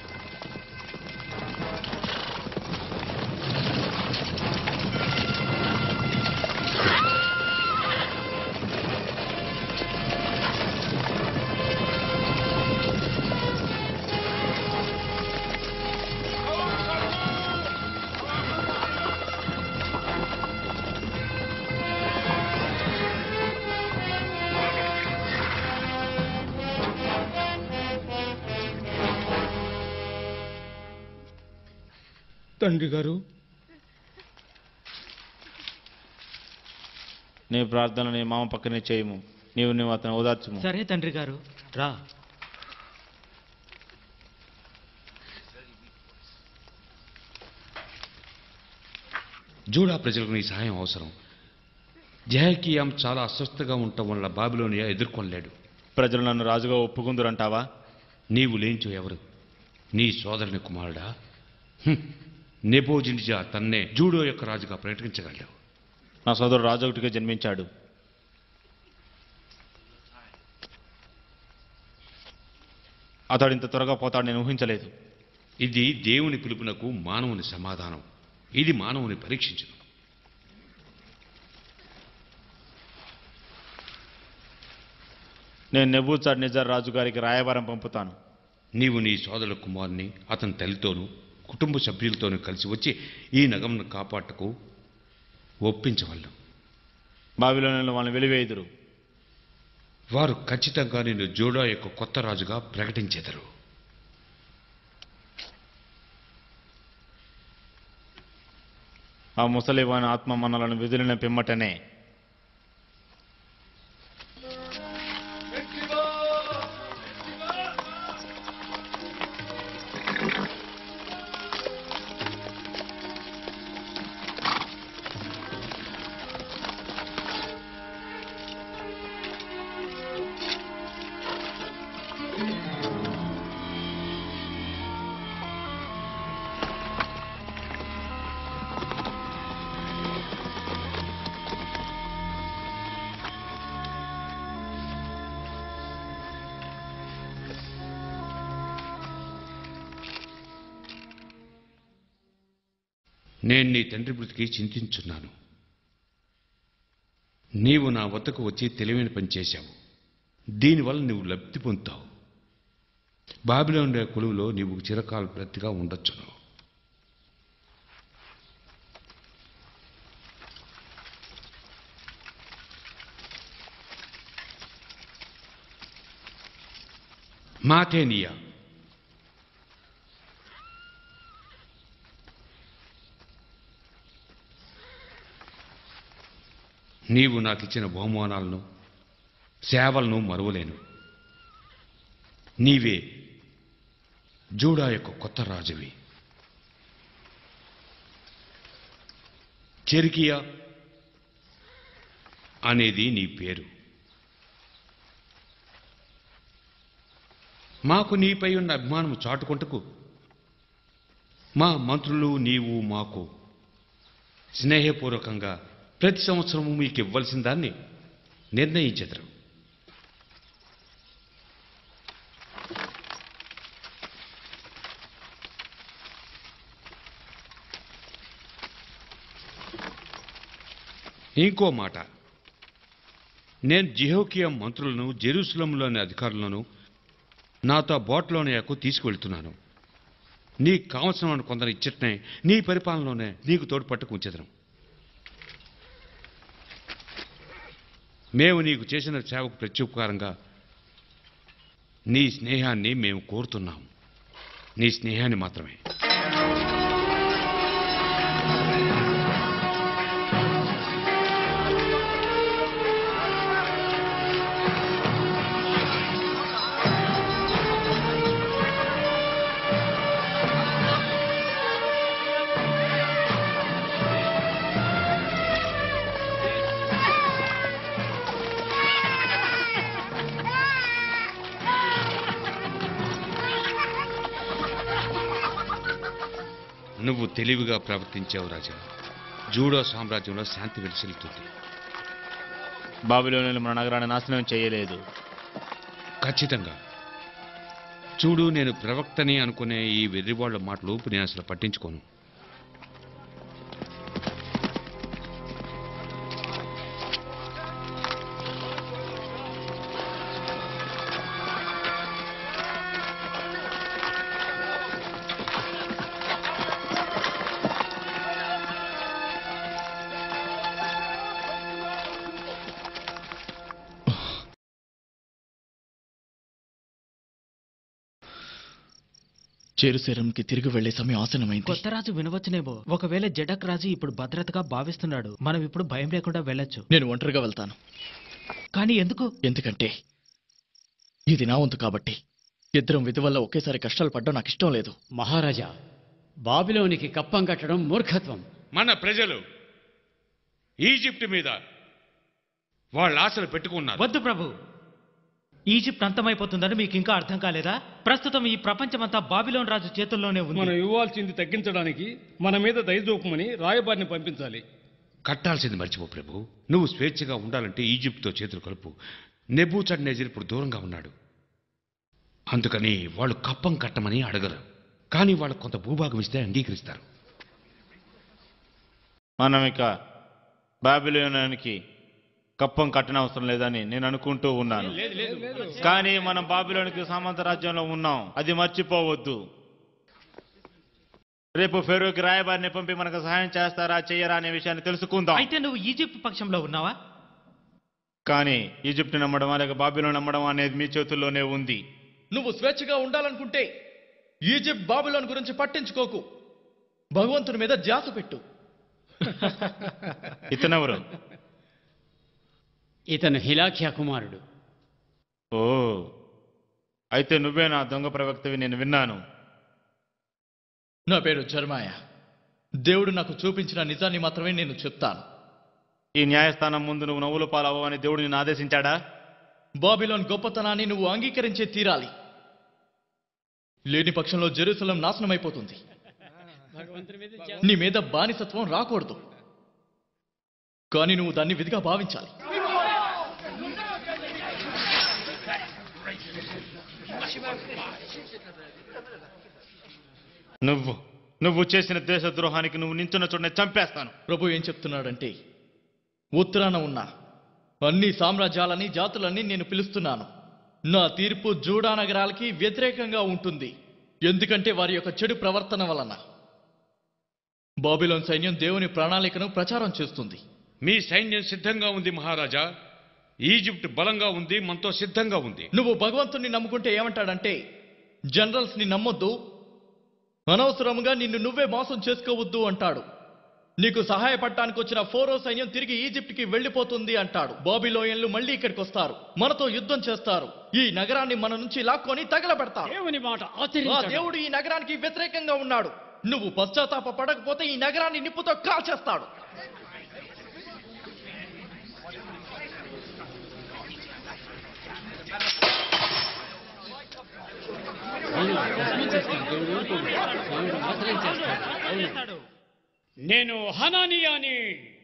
తండ్రి గారు నీ ప్రార్థన నీ మామ పక్కనే చేయము నీవు నువ్వు అతను ఓదార్చుము సరే తండ్రి గారు రా జూడా ప్రజలకు నీ సహాయం అవసరం జహకియాం చాలా అస్వస్థగా ఉండటం వల్ల బాబిలోనియా ఎదుర్కొనలేడు ప్రజలు నన్ను రాజుగా ఒప్పుకుందురంటావా నీవు లేంచో ఎవరు నీ సోదరుని కుమారుడా హ్మ్. నెబోజినిజా తన్నే జూడో యొక్క రాజుగా ప్రకటించగలడు నా సోదరుడు రాజు ఒకటిగా జన్మించాడు అతడు ఇంత త్వరగా పోతాడు నేను ఊహించలేదు ఇది దేవుని పిలుపునకు మానవుని సమాధానం ఇది మానవుని పరీక్షించదు నేను నెబూచాడ్ నిజార్ రాజు గారికి రాయబారం పంపుతాను నీవు నీ సోదరుల కుమారుని అతని తల్లితోనూ కుటుంబ సభ్యులతోనూ కలిసి వచ్చి ఈ నగమును కాపాటకు ఒప్పించవల్లం బావిలోని వాళ్ళని వెలివేయుదురు వారు ఖచ్చితంగా నిన్ను జోడా యొక్క కొత్త రాజుగా ప్రకటించెదరు ఆ ముసలివాని ఆత్మ మనలను విధులిన పిమ్మటనే నేను నీ తండ్రి మృతికి చింతించున్నాను నీవు నా వద్దకు వచ్చి తెలివైన పని చేశావు దీనివల్ల నువ్వు లబ్ధి పొందుతావు బాబిలోని కొలువులో నీవు చిరకాల ప్రతిగా ఉండొచ్చును మాథేనియా నీవు నాకు ఇచ్చిన బహుమానాలను సేవలను మరువలేను నీవే జూడా యొక్క కొత్త రాజువి చెరికియా అనేది నీ పేరు మాకు నీపై ఉన్న అభిమానం చాటుకుంటకు మా మంత్రులు నీవు మాకు స్నేహపూర్వకంగా ప్రతి సంవత్సరము మీకు ఇవ్వాల్సిన దాన్ని నిర్ణయించెదరు ఇంకో మాట నేను జిహోకియా మంత్రులను జెరూసలంలోని అధికారులను నాతో బోట్లోనే ఎక్కువ తీసుకువెళ్తున్నాను నీకు కావలసిన కొందరు ఇచ్చటనే నీ పరిపాలనలోనే నీకు తోడు పట్టుకు ఉంచెదను మేము నీకు చేసిన సేవకు ప్రత్యుపకారంగా నీ స్నేహాన్ని మేము కోరుతున్నాం నీ స్నేహాన్ని మాత్రమే నువ్వు తెలివిగా ప్రవర్తించావు రాజా జూడో సామ్రాజ్యంలో శాంతి వెలిసిల్లుతుంది బాబిలోనులు మన నగరాన్ని నాశనం చేయలేదు ఖచ్చితంగా చూడు నేను ప్రవక్తని అనుకునే ఈ వెర్రివాళ్ల మాటలు నేను అసలు పట్టించుకోను చేరుశేరంకి తిరిగి వెళ్లే సమయం ఆసనమైంది కొత్త రాజు వినవచ్చునేమో ఒకవేళ జడక్ రాజు ఇప్పుడు భద్రతగా భావిస్తున్నాడు మనం ఇప్పుడు భయం లేకుండా వెళ్ళొచ్చు నేను ఒంటరిగా వెళ్తాను కానీ ఎందుకు ఎందుకంటే ఇది నా వంతు కాబట్టి ఇద్దరం విధి వల్ల ఒకేసారి కష్టాలు పడ్డం నాకు ఇష్టం లేదు మహారాజా బాబిలోనికి కప్పం కట్టడం మూర్ఖత్వం మన ప్రజలు ఈజిప్ట్ మీద వాళ్ళ ఆశలు పెట్టుకున్నారు వద్దు ప్రభు ఈజిప్ట్ అంతమైపోతుందని మీకు ఇంకా అర్థం కాలేదా ప్రస్తుతం ఈ ప్రపంచమంతా బాబిలోన్ రాజు చేతుల్లోనే ఉంది మనం ఇవ్వాల్సింది తగ్గించడానికి మన మీద దయచూపమని రాయబారిని పంపించాలి కట్టాల్సింది మర్చిపో ప్రభు నువ్వు స్వేచ్ఛగా ఉండాలంటే ఈజిప్ట్తో చేతులు కలుపు నెబూచడ్ నేజర్ ఇప్పుడు దూరంగా ఉన్నాడు అందుకని వాళ్ళు కప్పం కట్టమని అడగరు కానీ వాళ్ళకు కొంత భూభాగం ఇస్తే అంగీకరిస్తారు మనం ఇక బాబిలోనానికి కప్పం కట్టనవసరం లేదని నేను అనుకుంటూ ఉన్నాను కానీ మనం బాబిలోనికి సామంత రాజ్యంలో ఉన్నాం అది మర్చిపోవద్దు రేపు ఫెరూకి రాయబారిని పంపి మనకు సహాయం చేస్తారా చెయ్యరా అనే విషయాన్ని తెలుసుకుందాం అయితే నువ్వు ఈజిప్ట్ పక్షంలో ఉన్నావా కానీ ఈజిప్ట్ నమ్మడమా లేక బాబిలో నమ్మడం అనేది మీ చేతుల్లోనే ఉంది నువ్వు స్వేచ్ఛగా ఉండాలనుకుంటే ఈజిప్ట్ బాబులోన్ గురించి పట్టించుకోకు భగవంతుని మీద ధ్యాస పెట్టు ఇతనెవరు ఇతను హిలాఖ్యా కుమారుడు ఓ అయితే నువ్వే నా దొంగ ప్రవక్తవి నేను విన్నాను నా పేరు జర్మాయ దేవుడు నాకు చూపించిన నిజాన్ని మాత్రమే నేను చెప్తాను ఈ న్యాయస్థానం ముందు నువ్వు నవ్వులు పాలవ్వని దేవుడు నిన్ను ఆదేశించాడా బాబిలోన్ గొప్పతనాన్ని నువ్వు అంగీకరించే తీరాలి లేని పక్షంలో జెరూసలం నాశనమైపోతుంది నీ మీద బానిసత్వం రాకూడదు కానీ నువ్వు దాన్ని విధిగా భావించాలి నువ్వు నువ్వు చేసిన దేశద్రోహానికి నువ్వు నించున్న చోటనే చంపేస్తాను ప్రభు ఏం చెప్తున్నాడంటే ఉత్తరాన ఉన్న అన్ని సామ్రాజ్యాలని జాతులని నేను పిలుస్తున్నాను నా తీర్పు జూడా నగరాలకి వ్యతిరేకంగా ఉంటుంది ఎందుకంటే వారి యొక్క చెడు ప్రవర్తన వలన బాబిలోన్ సైన్యం దేవుని ప్రణాళికను ప్రచారం చేస్తుంది మీ సైన్యం సిద్ధంగా ఉంది మహారాజా ఈజిప్ట్ బలంగా ఉంది మనతో సిద్ధంగా ఉంది నువ్వు భగవంతుణ్ణి నమ్ముకుంటే ఏమంటాడంటే జనరల్స్ ని నమ్మొద్దు అనవసరంగా నిన్ను నువ్వే మోసం చేసుకోవద్దు అంటాడు నీకు సహాయపడటానికి వచ్చిన ఫోరో సైన్యం తిరిగి ఈజిప్ట్కి వెళ్ళిపోతుంది అంటాడు బాబిలోయన్లు మళ్ళీ ఇక్కడికి వస్తారు మనతో యుద్ధం చేస్తారు ఈ నగరాన్ని మన నుంచి లాక్కొని తగలబెడతారు దేవుని మాట ఆ ఆచరించాడు దేవుడు ఈ నగరానికి వ్యతిరేకంగా ఉన్నాడు నువ్వు పశ్చాత్తాప పడకపోతే ఈ నగరాన్ని నిప్పుతో కాల్చేస్తాడు అవును భస్మం చేస్తాడు దేవుడు ఊరుకోడు దేవుడు నాశనం చేస్తాడు అవును నేను హనానియాని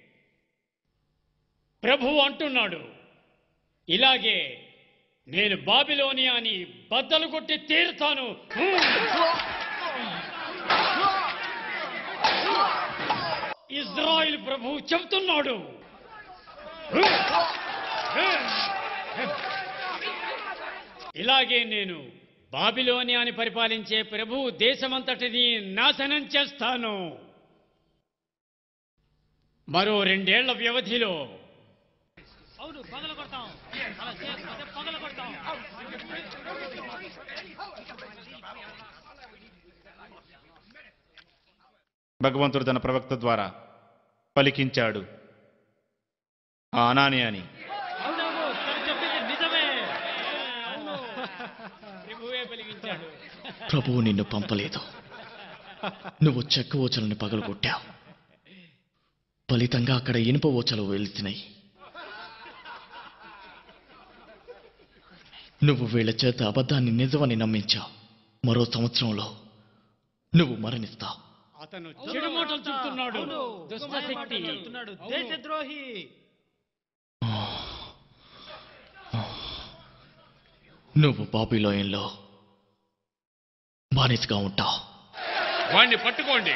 ప్రభు అంటున్నాడు ఇలాగే నేను బాబిలోనియాని బద్దలు కొట్టి తీరుతాను ఇజ్రాయిల్ ప్రభు చెబుతున్నాడు ఇలాగే నేను బాబిలోనియాని పరిపాలించే ప్రభు దేశమంతటిని నాశనం చేస్తాను మరో రెండేళ్ల వ్యవధిలో అవును పగల కొడతాం అలా చేయకపోతే పగల కొడతాం భగవంతుడు తన ప్రవక్త ద్వారా పలికించాడు ఆ అనాని అని అవునవును తను చెప్పింది నిజమే ప్రభువే పలికించాడు ప్రభువు నిన్ను పంపలేదు నువ్వు చెక్క ఊచలని పగలగొట్టావు ఫలితంగా అక్కడ ఇనుప ఊచలు వెళ్తున్నాయి నువ్వు వీళ్ళ చేత అబద్ధాన్ని నిజమని నమ్మించావు మరో సంవత్సరంలో నువ్వు మరణిస్తావు అతను చెడు మాటలు చెప్తున్నాడు దుష్టశక్తి చెప్తున్నాడు దేశద్రోహి నువ్వు బాబిలోయంలో బానిసగా ఉంటావు వాణ్ణి పట్టుకోండి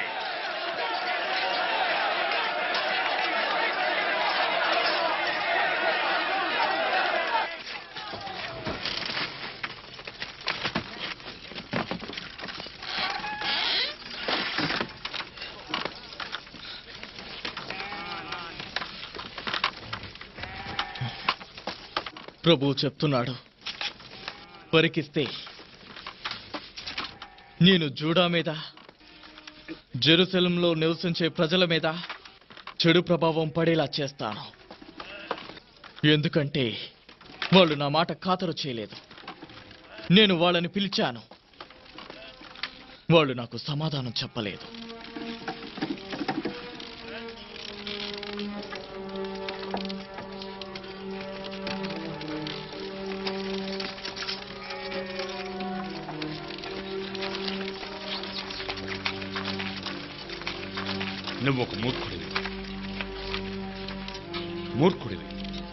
ప్రభువు చెప్తున్నాడు పరికిస్తే నేను జూడా మీద జెరూసలంలో నివసించే ప్రజల మీద చెడు ప్రభావం పడేలా చేస్తాను ఎందుకంటే వాళ్ళు నా మాట ఖాతరు చేయలేదు నేను వాళ్ళని పిలిచాను వాళ్ళు నాకు సమాధానం చెప్పలేదు నువ్వు ఒక మూర్ఖుడివి మూర్ఖుడివి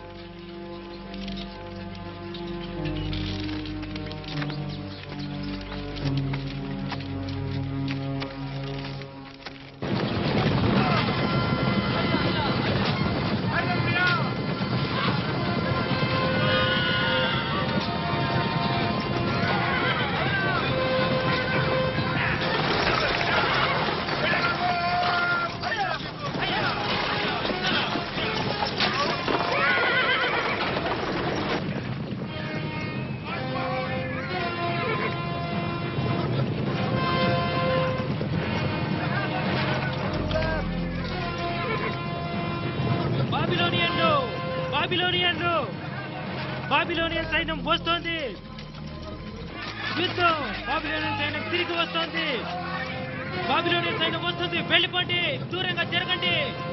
బాబిలోనియన్లు బాబిలోనియన్లు బాబిలోనియన్ సైన్యం వస్తోంది యుద్ధం బాబిలోనియన్ సైన్యం తిరిగి వస్తోంది బాబిలోనియన్ సైన్యం వస్తుంది వెళ్ళిపోండి దూరంగా జరగండి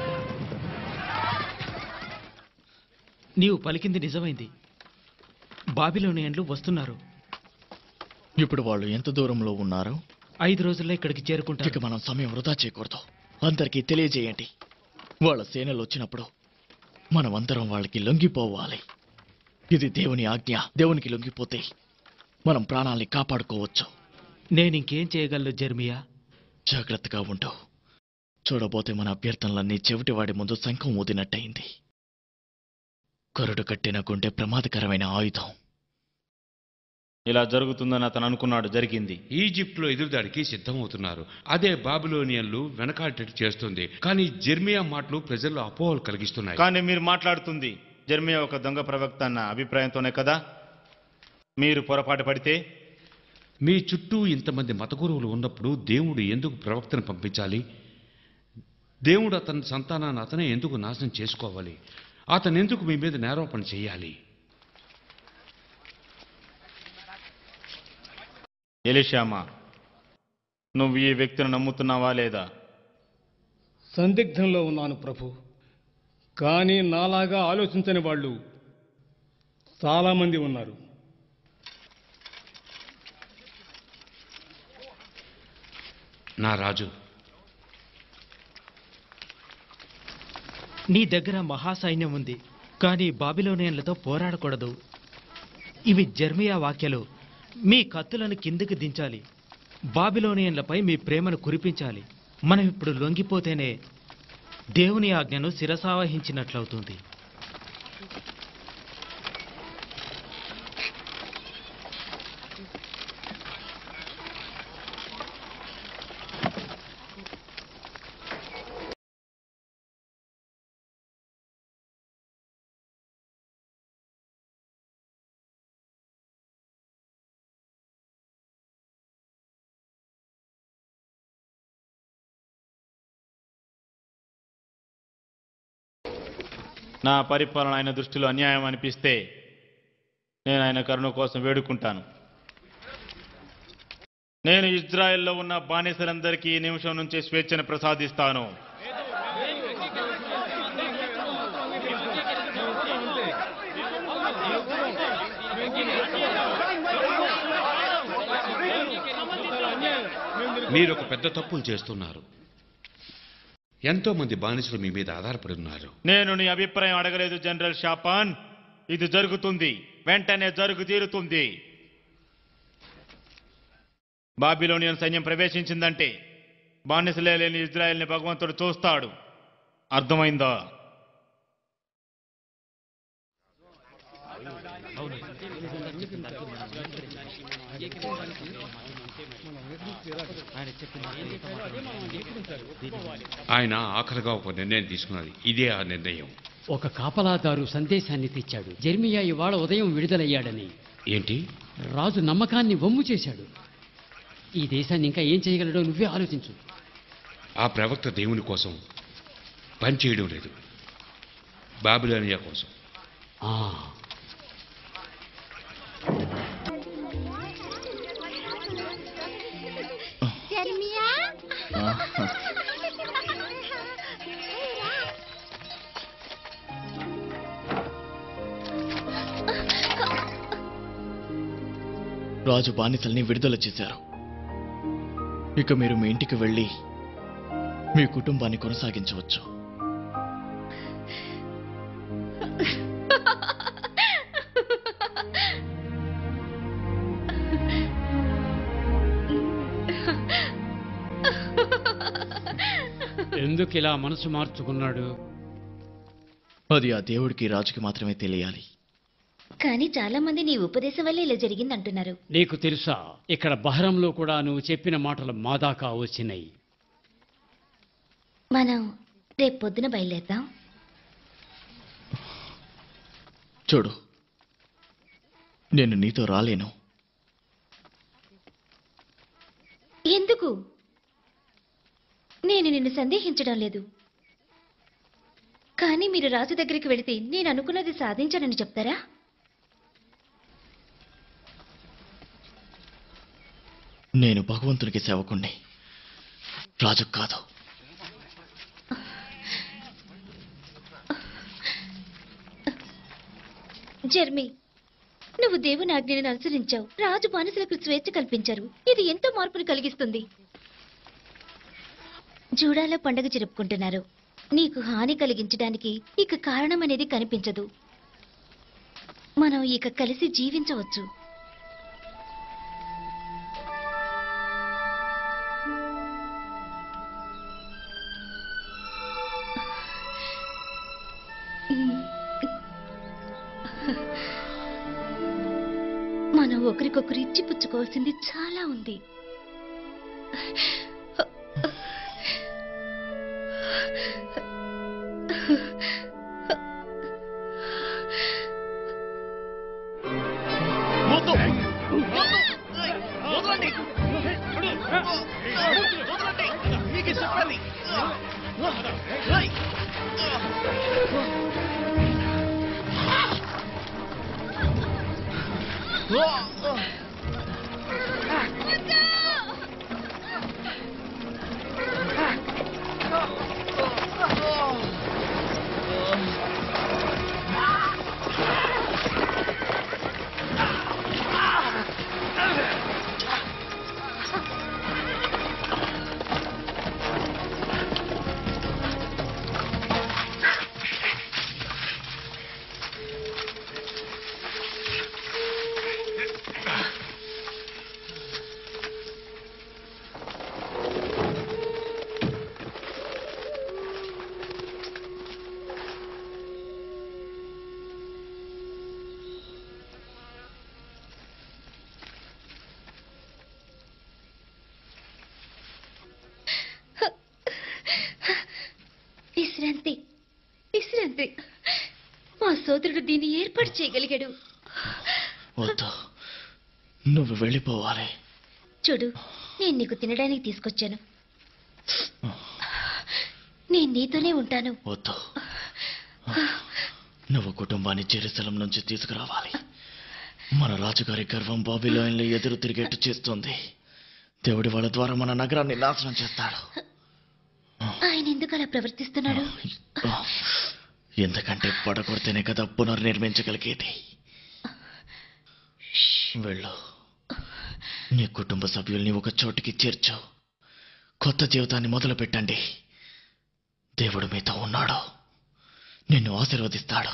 నీవు పలికింది నిజమైంది బాబిలోనియన్లు వస్తున్నారు ఇప్పుడు వాళ్ళు ఎంత దూరంలో ఉన్నారు ఐదు రోజుల్లో ఇక్కడికి చేరుకుంటారు ఇక మనం సమయం వృధా చేయకూడదు అందరికీ తెలియజేయండి వాళ్ళ సేనలు వచ్చినప్పుడు మనం అందరం వాళ్ళకి లొంగిపోవాలి ఇది దేవుని ఆజ్ఞ దేవునికి లొంగిపోతే మనం ప్రాణాల్ని కాపాడుకోవచ్చు నేను ఇంకేం చేయగలను జర్మియా జాగ్రత్తగా ఉండు చూడబోతే మన అభ్యర్థనలన్నీ చెవిటివాడి ముందు శంఖం ఊదినట్టయింది కరుడు కట్టిన గుండె ప్రమాదకరమైన ఆయుధం ఇలా జరుగుతుందని అతను అనుకున్నాడు జరిగింది ఈజిప్ట్లో ఎదురుదాడికి సిద్ధమవుతున్నారు అదే బాబిలోనియన్లు వెనకాటట్టు చేస్తుంది కానీ జెర్మియా మాటలు ప్రజల్లో అపోహలు కలిగిస్తున్నాయి కానీ మీరు మాట్లాడుతుంది జర్మియా ఒక దొంగ ప్రవక్త అన్న అభిప్రాయంతోనే కదా మీరు పొరపాటు పడితే మీ చుట్టూ ఇంతమంది మత గురువులు ఉన్నప్పుడు దేవుడు ఎందుకు ప్రవక్తను పంపించాలి దేవుడు అతని సంతానాన్ని అతనే ఎందుకు నాశనం చేసుకోవాలి అతను ఎందుకు మీ మీద నేరోపణ చేయాలి ఎలిషామా నువ్వు ఈ వ్యక్తిని నమ్ముతున్నావా లేదా సందిగ్ధంలో ఉన్నాను ప్రభు కానీ నాలాగా ఆలోచించని వాళ్ళు చాలామంది ఉన్నారు నా రాజు నీ దగ్గర మహాసైన్యం ఉంది కానీ బాబిలోనియన్లతో పోరాడకూడదు ఇవి జర్మియా వాక్యలు మీ కత్తులను కిందకి దించాలి బాబిలోనియన్లపై మీ ప్రేమను కురిపించాలి మనం ఇప్పుడు లొంగిపోతేనే దేవుని ఆజ్ఞను శిరసావహించినట్లవుతుంది నా పరిపాలన ఆయన దృష్టిలో అన్యాయం అనిపిస్తే నేను ఆయన కరుణ కోసం వేడుకుంటాను నేను ఇజ్రాయెల్లో ఉన్న బానిసలందరికీ ఈ నిమిషం నుంచి స్వేచ్ఛను ప్రసాదిస్తాను మీరు ఒక పెద్ద తప్పులు చేస్తున్నారు ఎంతో మంది బానిసలు మీ మీద ఆధారపడి ఉన్నారు నేను నీ అభిప్రాయం అడగలేదు జనరల్ షాపాన్ ఇది జరుగుతుంది వెంటనే జరుగు తీరుతుంది బాబిలోనియన్ సైన్యం ప్రవేశించిందంటే బానిసలే లేని ఇజ్రాయెల్ని భగవంతుడు చూస్తాడు అర్థమైందా ఆయన ఆఖరిగా ఒక నిర్ణయం తీసుకున్నది ఇదే ఆ నిర్ణయం ఒక కాపలాదారు సందేశాన్ని తెచ్చాడు జెర్మియా ఇవాళ ఉదయం విడుదలయ్యాడని ఏంటి రాజు నమ్మకాన్ని వమ్ము చేశాడు ఈ దేశాన్ని ఇంకా ఏం చేయగలడో నువ్వే ఆలోచించు ఆ ప్రవక్త దేవుని కోసం పనిచేయడం లేదు బాబిలోనియా కోసం ఆ రాజు బానిసల్ని విడుదల చేశారు ఇక మీరు మీ ఇంటికి వెళ్ళి మీ కుటుంబాన్ని కొనసాగించవచ్చు ఎందుకు ఇలా మనసు మార్చుకున్నాడు అది ఆ దేవుడికి రాజుకి మాత్రమే తెలియాలి కానీ చాలా మంది నీ ఉపదేశం వల్ల ఇలా జరిగిందంటున్నారు నీకు తెలుసా ఇక్కడ బహరంలో కూడా నువ్వు చెప్పిన మాటలు మా దాకా వచ్చినాయి మనం రేపు పొద్దున బయలుదేద్దాం చూడు నేను నీతో రాలేను ఎందుకు నేను నిన్ను సందేహించడం లేదు కానీ మీరు రాజు దగ్గరికి వెళితే నేను అనుకున్నది సాధించానని చెప్తారా నేను భగవంతునికి సేవకుండి రాజు కాదు జర్మీ నువ్వు దేవుని ఆజ్ఞను అనుసరించావు రాజు బానిసలకు స్వేచ్ఛ కల్పించారు ఇది ఎంతో మార్పును కలిగిస్తుంది జూడాలో పండగ జరుపుకుంటున్నారు నీకు హాని కలిగించడానికి ఇక కారణం అనేది కనిపించదు మనం ఇక కలిసి జీవించవచ్చు మనం ఒకరికొకరు ఇచ్చి పుచ్చుకోవాల్సింది చాలా ఉంది విశ్రాంతి విశ్రాంతి మా సోదరుడు దీన్ని ఏర్పాటు చేయగలిగాడు వద్దు నువ్వు వెళ్ళిపోవాలి చూడు నేను నీకు తినడానికి తీసుకొచ్చాను నేను నీతోనే ఉంటాను వద్దు నువ్వు కుటుంబాన్ని చెరుసలం నుంచి తీసుకురావాలి మన రాజుగారి గర్వం బాబిలోయన్లో ఎదురు తిరిగేట్టు చేస్తుంది దేవుడి వాళ్ళ ద్వారా మన నగరాన్ని నాశనం చేస్తాడు ఆయన ఎందుకు అలా ప్రవర్తిస్తున్నాడు ఎందుకంటే పడగొడితేనే కదా పునర్నిర్మించగలిగేది వెళ్ళు నీ కుటుంబ సభ్యుల్ని ఒక చోటికి చేర్చు కొత్త జీవితాన్ని మొదలు పెట్టండి దేవుడు మీతో ఉన్నాడు నిన్ను ఆశీర్వదిస్తాడు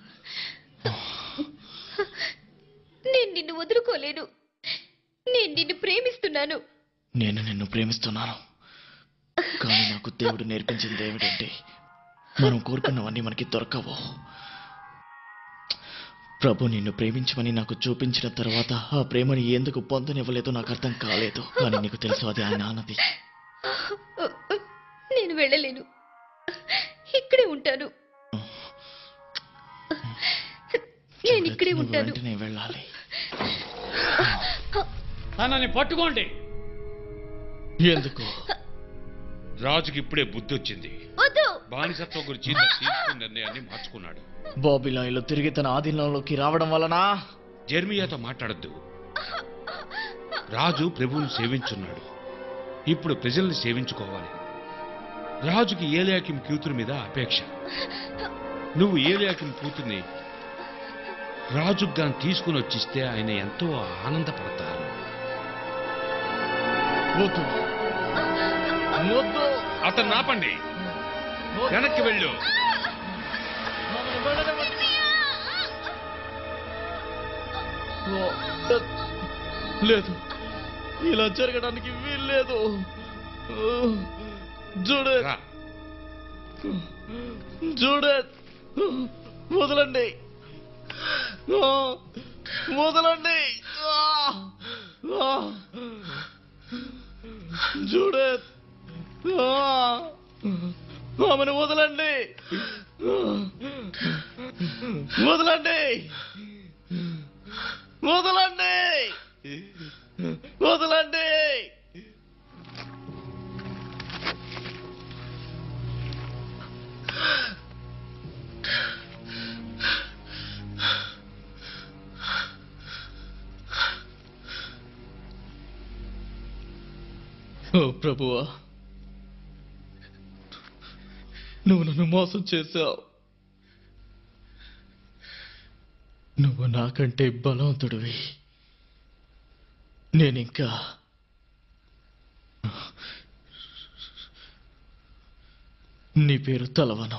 నేను నిన్ను వదులుకోలేను నేను నిన్ను ప్రేమిస్తున్నాను నేను నిన్ను ప్రేమిస్తున్నాను కానీ నాకు దేవుడు నేర్పించింది ఏమిటంటే మనం కోరుకున్నవన్నీ మనకి దొరకవు ప్రభు నిన్ను ప్రేమించమని నాకు చూపించిన తర్వాత ఆ ప్రేమని ఎందుకు పొందనివ్వలేదో నాకు అర్థం కాలేదు కానీ నీకు తెలుసు అది ఆయన అన్నది నేను వెళ్ళలేను ఇక్కడే ఉంటాను నేను ఇక్కడే నువ్వు ఉంటాను వెంటనే వెళ్ళాలి తనని పట్టుకోండి ఎందుకు రాజుకి ఇప్పుడే బుద్ధి వచ్చింది వద్దు బానిసత్వం గురించి తన తీసుకున్న నిర్ణయాన్ని మార్చుకున్నాడు బాబిలాయిలో తిరిగి తన ఆధీనంలోకి రావడం వలన జెర్మియాతో మాట్లాడద్దు రాజు ప్రభువును సేవించున్నాడు ఇప్పుడు ప్రజల్ని సేవించుకోవాలి రాజుకి ఏలియాకిం కూతురు మీద అపేక్ష నువ్వు ఏలియాకిం కూతుర్ని రాజుకు గాని తీసుకుని వచ్చిస్తే ఆయన ఎంతో ఆనందపడతారు వద్దు వద్దు అతను నాపండి వెనక్కి వెళ్ళు లేదు ఇలా జరగడానికి వీల్లేదు చూడే రా. చూడే వదలండి ఆ, వదలండి ఆ, ఆ. చూడే ఆ, ఆమెను వదలండి వదలండి వదలండి వదలండి ఓ ప్రభువా నువ్వు నన్ను మోసం చేశావు నువ్వు నాకంటే బలవంతుడివి నేనింకా నీ పేరు తలవను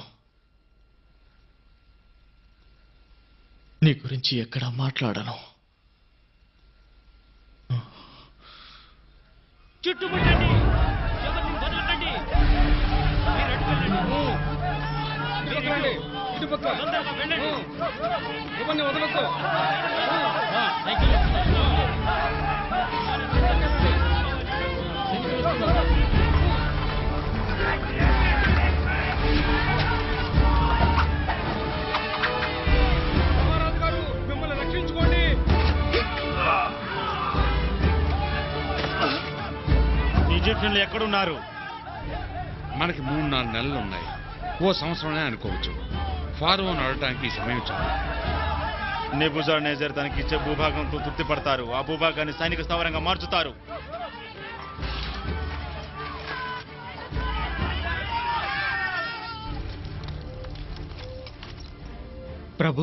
నీ గురించి ఎక్కడా మాట్లాడను చుట్టుముట్టండి ఎవరిని వదలకండి మీరు అటు వెళ్ళండి. ఇటు పక్క తొందరగా వెళ్ళండి ఎవరిని వదలొద్దు ఆ, సైకిల్ వస్తున్నారు. ఈజిప్షియన్లు ఎక్కడున్నారు మనకి మూడు నాలుగు నెలలు ఉన్నాయి ఓ సంవత్సరమే అనుకోవచ్చు ఫారోను అడటానికి సమయం చాలు నెబుజార్ నేజర్ తనకి ఇచ్చే భూభాగంతో తృప్తి పడతారు ఆ భూభాగాన్ని సైనిక స్థావరంగా మార్చుతారు ప్రభు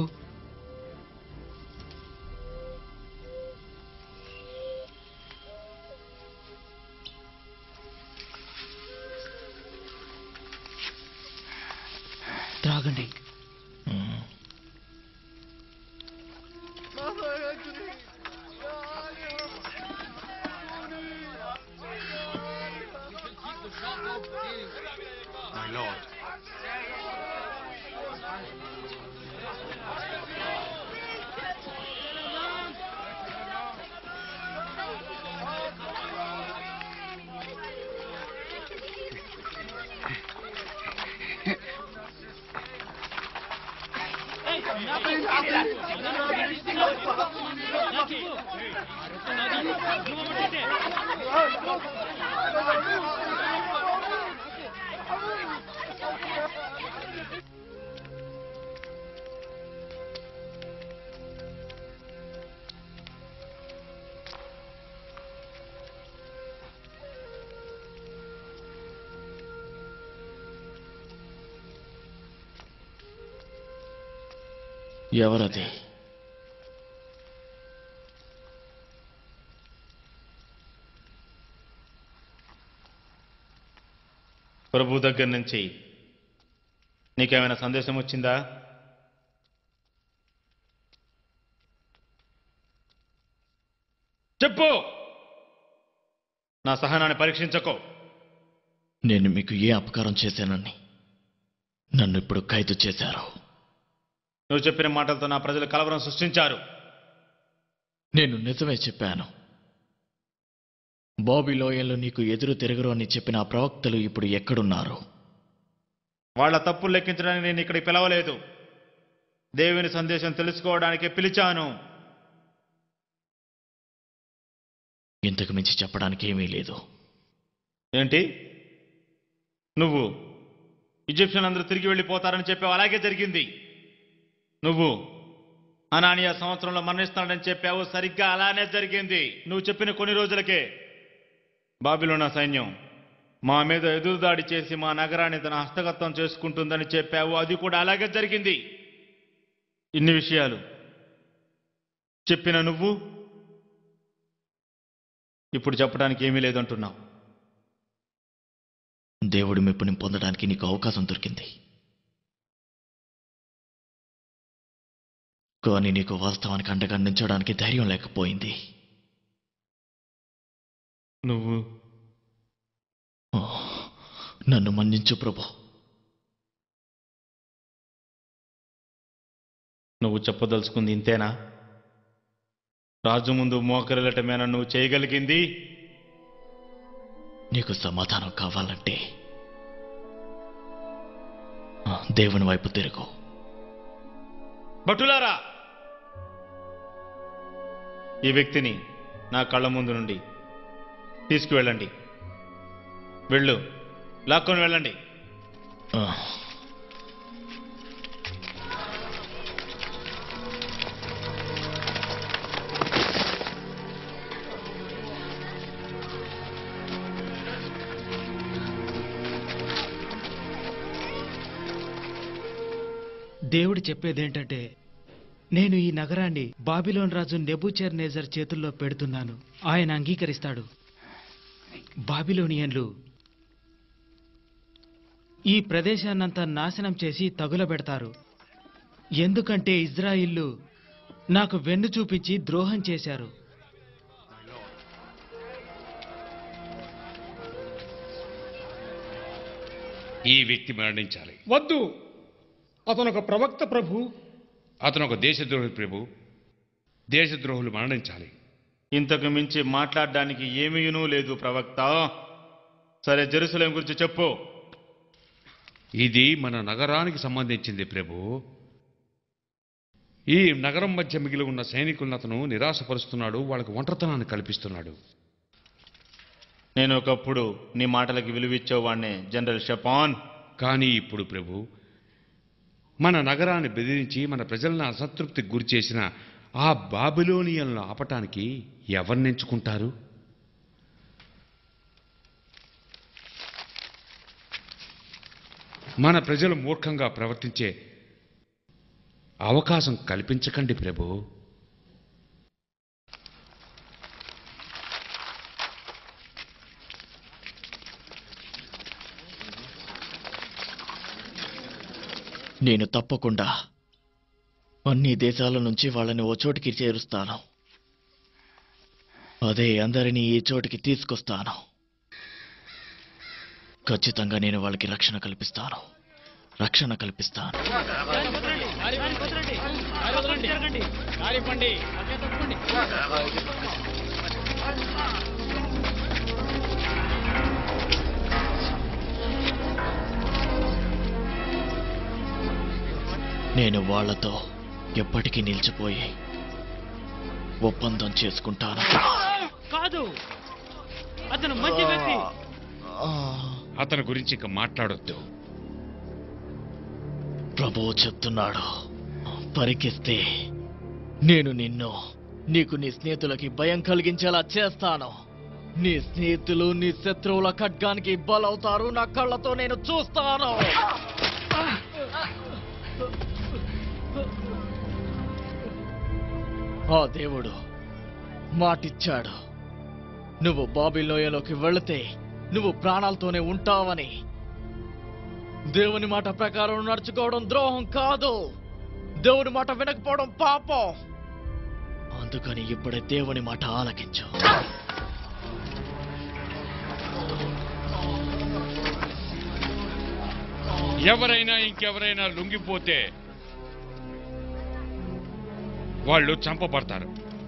త్రాగండి ఎవరది ప్రభు దగ్గర నుంచి నీకేమైనా సందేశం వచ్చిందా చెప్పు నా సహనాన్ని పరీక్షించకో నేను మీకు ఏ అపకారం చేశానని నన్ను ఇప్పుడు ఖైదు చేశారు నువ్వు చెప్పిన మాటలతో నా ప్రజలు కలవరం సృష్టించారు నేను నిజమే చెప్పాను బాబీ లోయల్లో నీకు ఎదురు తిరగరు అని చెప్పిన ఆ ప్రవక్తలు ఇప్పుడు ఎక్కడున్నారు వాళ్ళ తప్పులు లెక్కించడానికి నేను ఇక్కడికి పిలవలేదు దేవుని సందేశం తెలుసుకోవడానికి పిలిచాను ఇంతకు మించి చెప్పడానికి ఏమీ లేదు ఏంటి నువ్వు ఈజిప్షియన్ అందరూ తిరిగి వెళ్ళిపోతారని చెప్పావు అలాగే జరిగింది నువ్వు అనానియా సంవత్సరంలో మరణిస్తాడని చెప్పావు సరిగ్గా అలానే జరిగింది నువ్వు చెప్పిన కొన్ని రోజులకే బాబిలోన సైన్యం మా మీద ఎదురుదాడి చేసి మా నగరాన్ని తన హస్తగతం చేసుకుంటుందని చెప్పావు అది కూడా అలాగే జరిగింది ఇన్ని విషయాలు చెప్పిన నువ్వు ఇప్పుడు చెప్పడానికి ఏమీ లేదంటున్నావు దేవుడి మెప్పుని పొందడానికి నీకు అవకాశం దొరికింది కానీ నీకు వాస్తవానికి అండగా నించడానికి ధైర్యం లేకపోయింది నువ్వు ఓ, నన్ను మన్నించు ప్రభు నువ్వు చెప్పదలుచుకుంది ఇంతేనా రాజు ముందు మోకరిల్లటమేనా నువ్వు చేయగలిగింది నీకు సమాధానం కావాలంటే ఆ, దేవుని వైపు తిరుగు భటులారా ఈ వ్యక్తిని నా కళ్ళ ముందు నుండి తీసుకువెళ్ళండి వెళ్ళు లాక్కొని వెళ్ళండి ఆ, దేవుడు చెప్పేదేంటంటే నేను ఈ నగరాన్ని బాబిలోన్ రాజు నెబుచర్ నేజర్ చేతుల్లో పెడుతున్నాను ఆయన అంగీకరిస్తాడు బాబిలోనియన్లు ఈ ప్రదేశాన్నంతా నాశనం చేసి తగులబెడతారు ఎందుకంటే ఇజ్రాయిల్లు నాకు వెన్ను చూపించి ద్రోహం చేశారు ఈ వ్యక్తి మరణించాలి వద్దు అతను ఒక ప్రవక్త ప్రభు అతను ఒక దేశద్రోహి ప్రభు దేశద్రోహులు మరణించాలి ఇంతకు మించి మాట్లాడడానికి ఏమీనూ లేదు ప్రవక్త సరే జెరూసలేం గురించి చెప్పు ఇది మన నగరానికి సంబంధించింది ప్రభు ఈ నగరం మధ్య మిగిలి ఉన్న సైనికులను అతను నిరాశపరుస్తున్నాడు వాళ్ళకు ఒంటరితనాన్ని కల్పిస్తున్నాడు నేను ఒకప్పుడు నీ మాటలకి విలువిచ్చేవాడిని జనరల్ షపాన్ కానీ ఇప్పుడు ప్రభు మన నగరాన్ని బెదిరించి మన ప్రజలను అసంతృప్తికి గురి చేసిన ఆ బాబిలోనియన్లను ఆపటానికి ఎవరిని ఎంచుకుంటారు మన ప్రజలు మూర్ఖంగా ప్రవర్తించే అవకాశం కల్పించకండి ప్రభు నేను తప్పకుండా అన్ని దేశాల నుంచి వాళ్ళని ఓ చోటికి చేరుస్తాను అదే అందరినీ ఈ చోటికి తీసుకొస్తాను ఖచ్చితంగా నేను వాళ్ళకి రక్షణ కల్పిస్తాను రక్షణ కల్పిస్తాను నేను వాళ్ళతో ఎప్పటికీ నిలిచిపోయి ఒప్పందం చేసుకుంటాను కాదు అతను మంచి వ్యక్తి అతని గురించి ఇక మాట్లాడొద్దు ప్రభువు చెప్తున్నాడు పరికిస్తే నేను నిన్ను నీకు నీ స్నేహితులకి భయం కలిగించేలా చేస్తాను నీ స్నేహితులు నీ శత్రువుల ఖడ్గానికి బలవుతారు నా కళ్ళతో నేను చూస్తాను ఆ దేవుడు మాటిచ్చాడు నువ్వు బాబిలోయలోకి వెళితే నువ్వు ప్రాణాలతోనే ఉంటావని దేవుని మాట ప్రకారం నడుచుకోవడం ద్రోహం కాదు దేవుని మాట వినకపోవడం పాపం అందుకని ఇప్పుడే దేవుని మాట ఆలకించు ఎవరైనా ఇంకెవరైనా లొంగిపోతే వాళ్ళు చంపబడతారు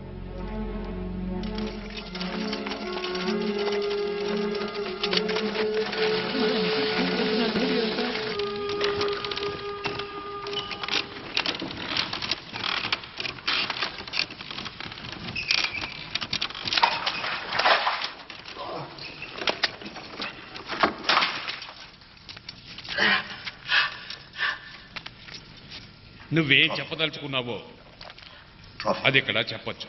నువ్వేం చెప్పదలుచుకున్నావో అది ఇక్కడ చెప్పొచ్చు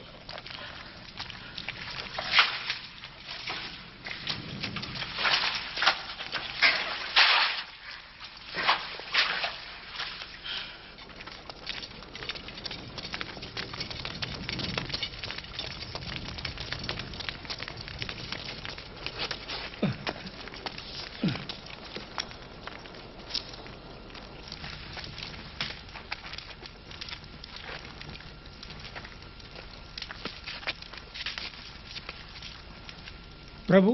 ప్రభు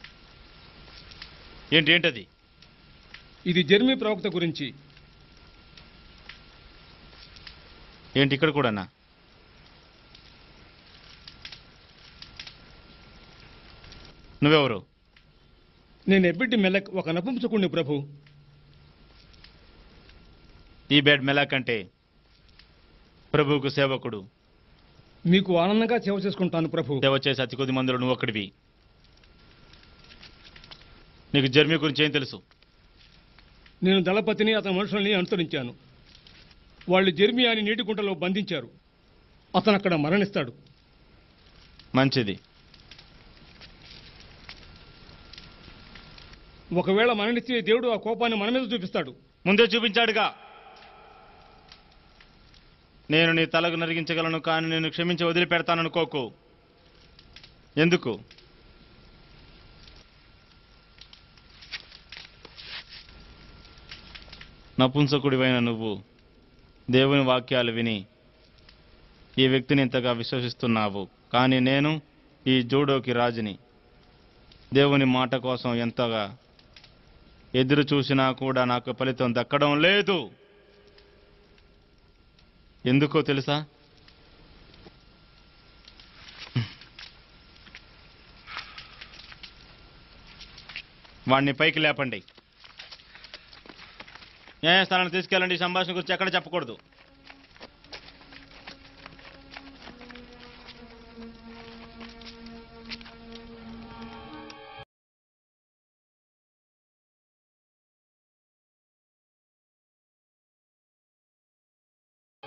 ఏంటి ఏంటది ఇది జర్మీ ప్రవక్త గురించి ఏంటి ఇక్కడ కూడానా నువ్వెవరు నేను ఎబ్బిటి మెలక్ ఒక నపుంసకుణ్ణి ప్రభు ఈ బెడ్ మెలాక్ అంటే ప్రభువుకు సేవకుడు మీకు ఆనందంగా సేవ చేసుకుంటాను ప్రభు సేవ చేసే అతి కొద్ది మందిలో నువ్వు ఒకటివి నీకు జర్మీ గురించి ఏం తెలుసు నేను దళపతిని అతని మనుషుల్ని అనుసరించాను వాళ్ళు జెర్మియాని నీటి గుంటలో బంధించారు అతను అక్కడ మరణిస్తాడు మంచిది ఒకవేళ మరణిస్తే దేవుడు ఆ కోపాన్ని మన మీద చూపిస్తాడు ముందే చూపించాడుగా నేను నీ తలకు నరిగించగలను కానీ నేను క్షమించి వదిలిపెడతాననుకోకు ఎందుకు నపుంసకుడివైన నువ్వు దేవుని వాక్యాలు విని ఈ వ్యక్తిని ఇంతగా విశ్వసిస్తున్నావు కానీ నేను ఈ జూడోకి రాజుని దేవుని మాట కోసం ఎంతగా ఎదురు చూసినా కూడా నాకు ఫలితం దక్కడం లేదు ఎందుకో తెలుసా వాడిని పైకి లేపండి న్యాయస్థానానికి తీసుకెళ్ళండి ఈ సంభాషణ గురించి ఎక్కడ చెప్పకూడదు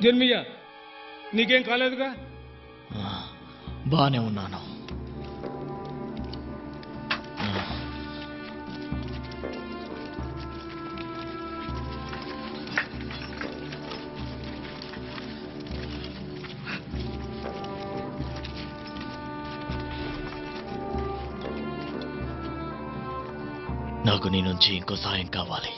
జర్మియా నీకేం కాలేదుగా బానే ఉన్నాను నాకు నీ నుంచి ఇంకో సాయం కావాలి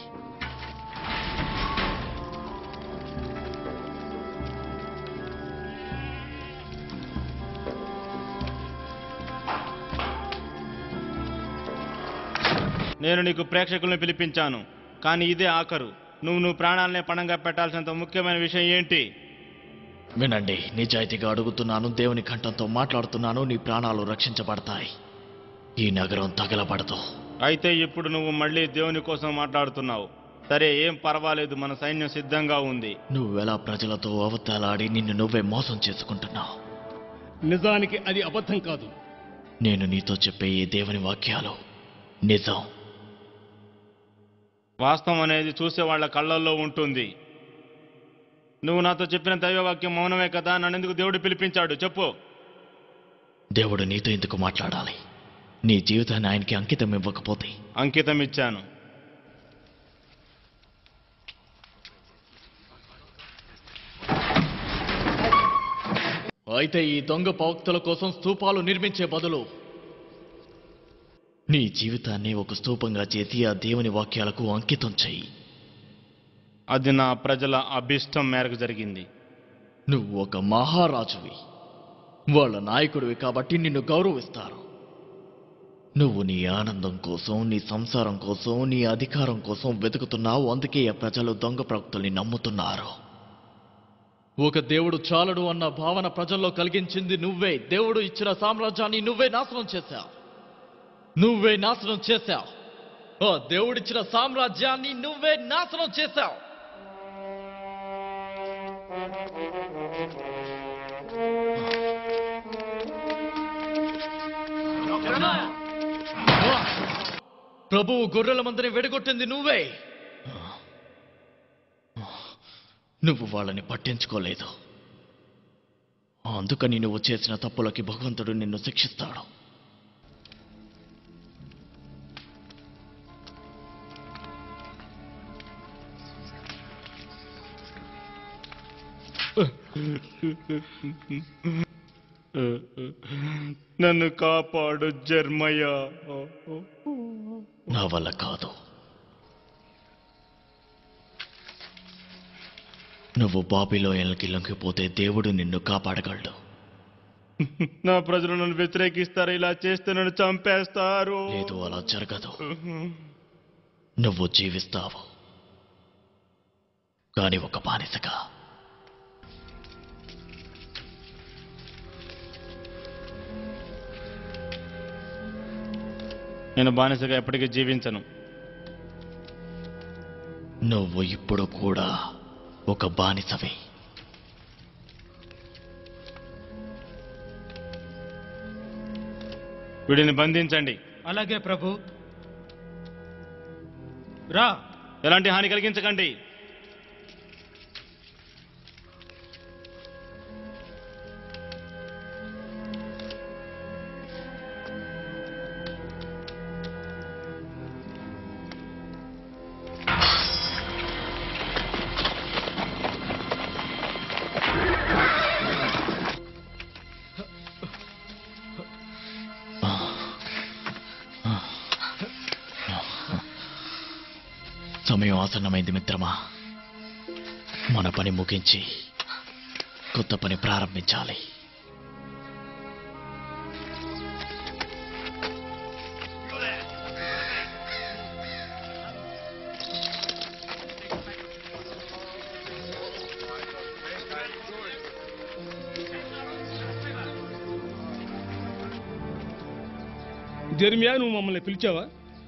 నేను నీకు ప్రేక్షకుల్ని పిలిపించాను కానీ ఇదే ఆఖరు నువ్వు నువ్వు ప్రాణాలనే పణంగా పెట్టాల్సినంత ముఖ్యమైన విషయం ఏంటి వినండి నిజాయితీగా అడుగుతున్నాను దేవుని కంఠంతో మాట్లాడుతున్నాను నీ ప్రాణాలు రక్షించబడతాయి ఈ నగరం తగలబడదు అయితే ఇప్పుడు నువ్వు మళ్ళీ దేవుని కోసం మాట్లాడుతున్నావు సరే ఏం పర్వాలేదు మన సైన్యం సిద్ధంగా ఉంది నువ్వెలా ప్రజలతో అవతలాడి నిన్ను నువ్వే మోసం చేసుకుంటున్నావు నిజానికి అది అబద్ధం కాదు నేను నీతో చెప్పే ఈ దేవుని వాక్యాలు నిజం వాస్తవం అనేది చూసే వాళ్ళ కళ్ళల్లో ఉంటుంది నువ్వు నాతో చెప్పిన దైవవాక్యం మౌనమే కదా నన్నెందుకు దేవుడు పిలిపించాడు చెప్పు దేవుడు నీతో ఎందుకు మాట్లాడాలి నీ జీవితాన్ని ఆయనకి అంకితం ఇవ్వకపోతే అంకితం ఇచ్చాను అయితే ఈ దొంగ పౌక్తుల కోసం స్తూపాలు నిర్మించే బదులు నీ జీవితాన్ని ఒక స్తూపంగా చేసి ఆ దేవుని వాక్యాలకు అంకితం చెయ్యి అది నా ప్రజల అభిష్టం మేరకు జరిగింది నువ్వు ఒక మహారాజువి వాళ్ళ నాయకుడివి కాబట్టి నిన్ను గౌరవిస్తారు నువ్వు నీ ఆనందం కోసం నీ సంసారం కోసం నీ అధికారం కోసం వెతుకుతున్నావు అందుకే ఆ ప్రజలు దొంగ ప్రవక్తల్ని నమ్ముతున్నారు ఒక దేవుడు చాలడు అన్న భావన ప్రజల్లో కలిగించింది నువ్వే దేవుడు ఇచ్చిన సామ్రాజ్యాన్ని నువ్వే నాశనం చేశావు నువ్వే నాశనం చేశావు ఆ దేవుడిచ్చిన సామ్రాజ్యాన్ని నువ్వే నాశనం చేశావు ప్రభువు గొర్రెల మందని వెడగొట్టింది నువ్వే నువ్వు వాళ్ళని పట్టించుకోలేదు అందుకని నువ్వు చేసిన తప్పులకి భగవంతుడు నిన్ను శిక్షిస్తాడు నన్ను కాపాడు జర్మయ్య నా వల్ల కాదు నువ్వు బాబిలోయలకి లొంగిపోతే దేవుడు నిన్ను కాపాడగలడు నా ప్రజలు నన్ను వ్యతిరేకిస్తారు ఇలా చేస్తే నన్ను చంపేస్తారు లేదు అలా జరగదు నువ్వు జీవిస్తావు కానీ ఒక బానిసగా నేను బానిసగా ఎప్పటికీ జీవించను నువ్వు ఇప్పుడు కూడా ఒక బానిసవే వీడిని బంధించండి అలాగే ప్రభు రా ఎలాంటి హాని కలిగించకండి సమయం ఆసన్నమైంది మిత్రమా మన పని ముగించి కొత్త పని ప్రారంభించాలి జర్మియా నువ్వు మమ్మల్ని పిలిచావా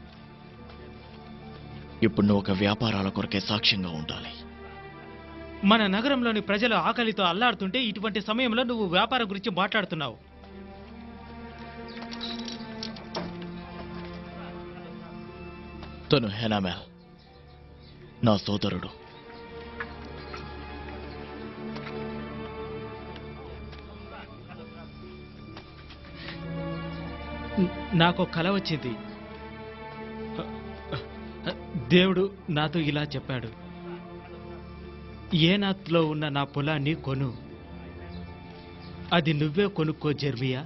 ఇప్పుడు నువ్వు ఒక వ్యాపారాల కొరకే సాక్ష్యంగా ఉండాలి మన నగరంలోని ప్రజలు ఆకలితో అల్లాడుతుంటే ఇటువంటి సమయంలో నువ్వు వ్యాపారం గురించి మాట్లాడుతున్నావు తను హెనామెల్ నా సోదరుడు నాకు ఒక కల వచ్చింది దేవుడు నాతో ఇలా చెప్పాడు ఏనాత్లో ఉన్న నా పొలాన్ని కొను అది నువ్వే కొనుక్కో జెర్మియా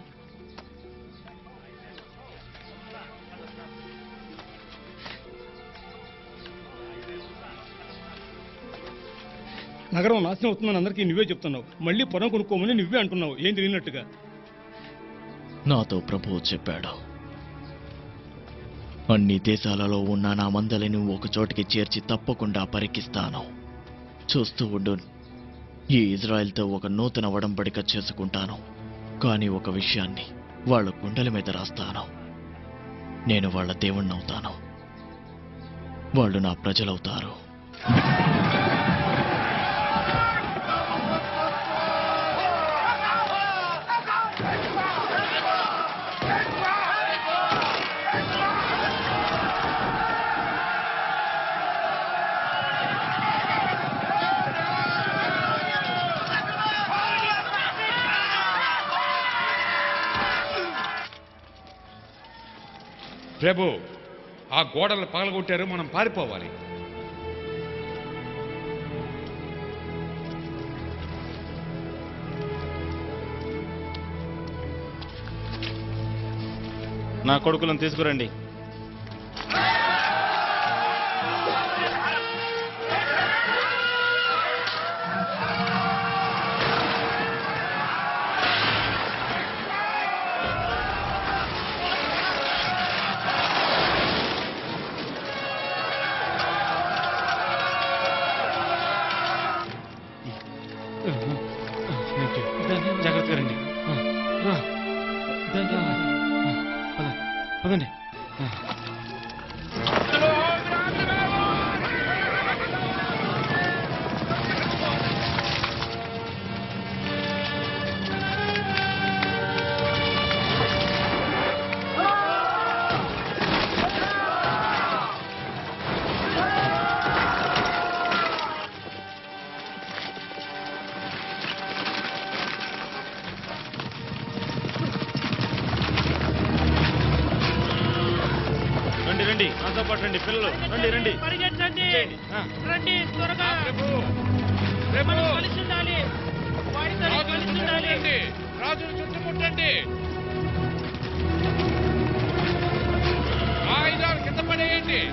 నగరం నాశనం అవుతుందని అందరికీ నువ్వే చెప్తున్నావు మళ్ళీ పొలం కొనుక్కోమని నువ్వే అంటున్నావు ఏం తెలియనట్టుగా నాతో ప్రభువు చెప్పాడు అన్ని దేశాలలో ఉన్న నా మందలను ఒక చోటికి చేర్చి తప్పకుండా పరికిస్తాను చూస్తూ ఉండు ఈ ఇజ్రాయెల్తో ఒక నూతన ఒడంబడిక చేసుకుంటాను కానీ ఒక విషయాన్ని వాళ్ళ గుండెల మీద రాస్తాను నేను వాళ్ళ దేవుణ్ణవుతాను వాళ్ళు నా ప్రజలవుతారు ప్రభు ఆ గోడలు పగలగొట్టారు మనం పారిపోవాలి నా కొడుకులను తీసుకురండి జాగ్రత్తగా రండి ఆ, రా. దా, దా. ఆ, పద, పదండి ఆ. రండి రండి నాతో పాటు రండి పిల్లలు రండి రండి పరిగెత్తండి ఆ. రండి త్వరగా మనం కలిసి ఉండాలి వారితో కలిసి ఉండాలి రాజును చుట్టుముట్టండి ఆయుధాలు కింద పడేయండి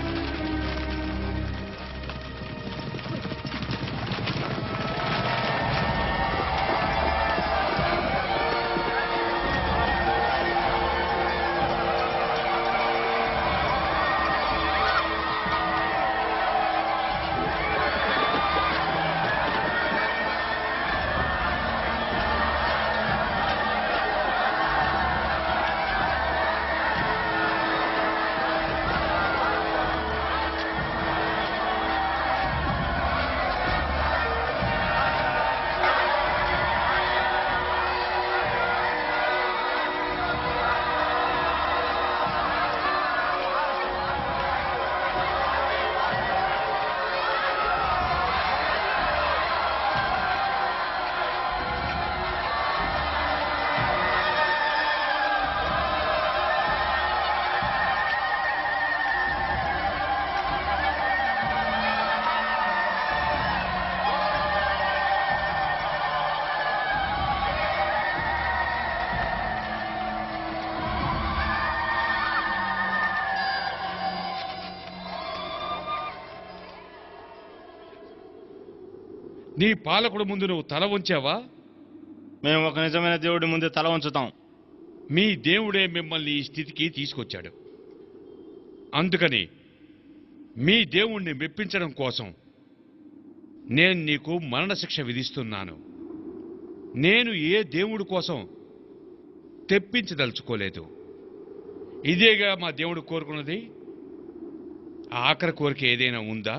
నీ పాలకుడు ముందు నువ్వు తల ఉంచావా మేము ఒక నిజమైన దేవుడి ముందే తల ఉంచుతాం మీ దేవుడే మిమ్మల్ని ఈ స్థితికి తీసుకొచ్చాడు అందుకని మీ దేవుణ్ణి మెప్పించడం కోసం నేను నీకు మరణశిక్ష విధిస్తున్నాను నేను ఏ దేవుడి కోసం తెప్పించదలుచుకోలేదు ఇదేగా మా దేవుడు కోరుకున్నది ఆ ఆఖరి కోరిక ఏదైనా ఉందా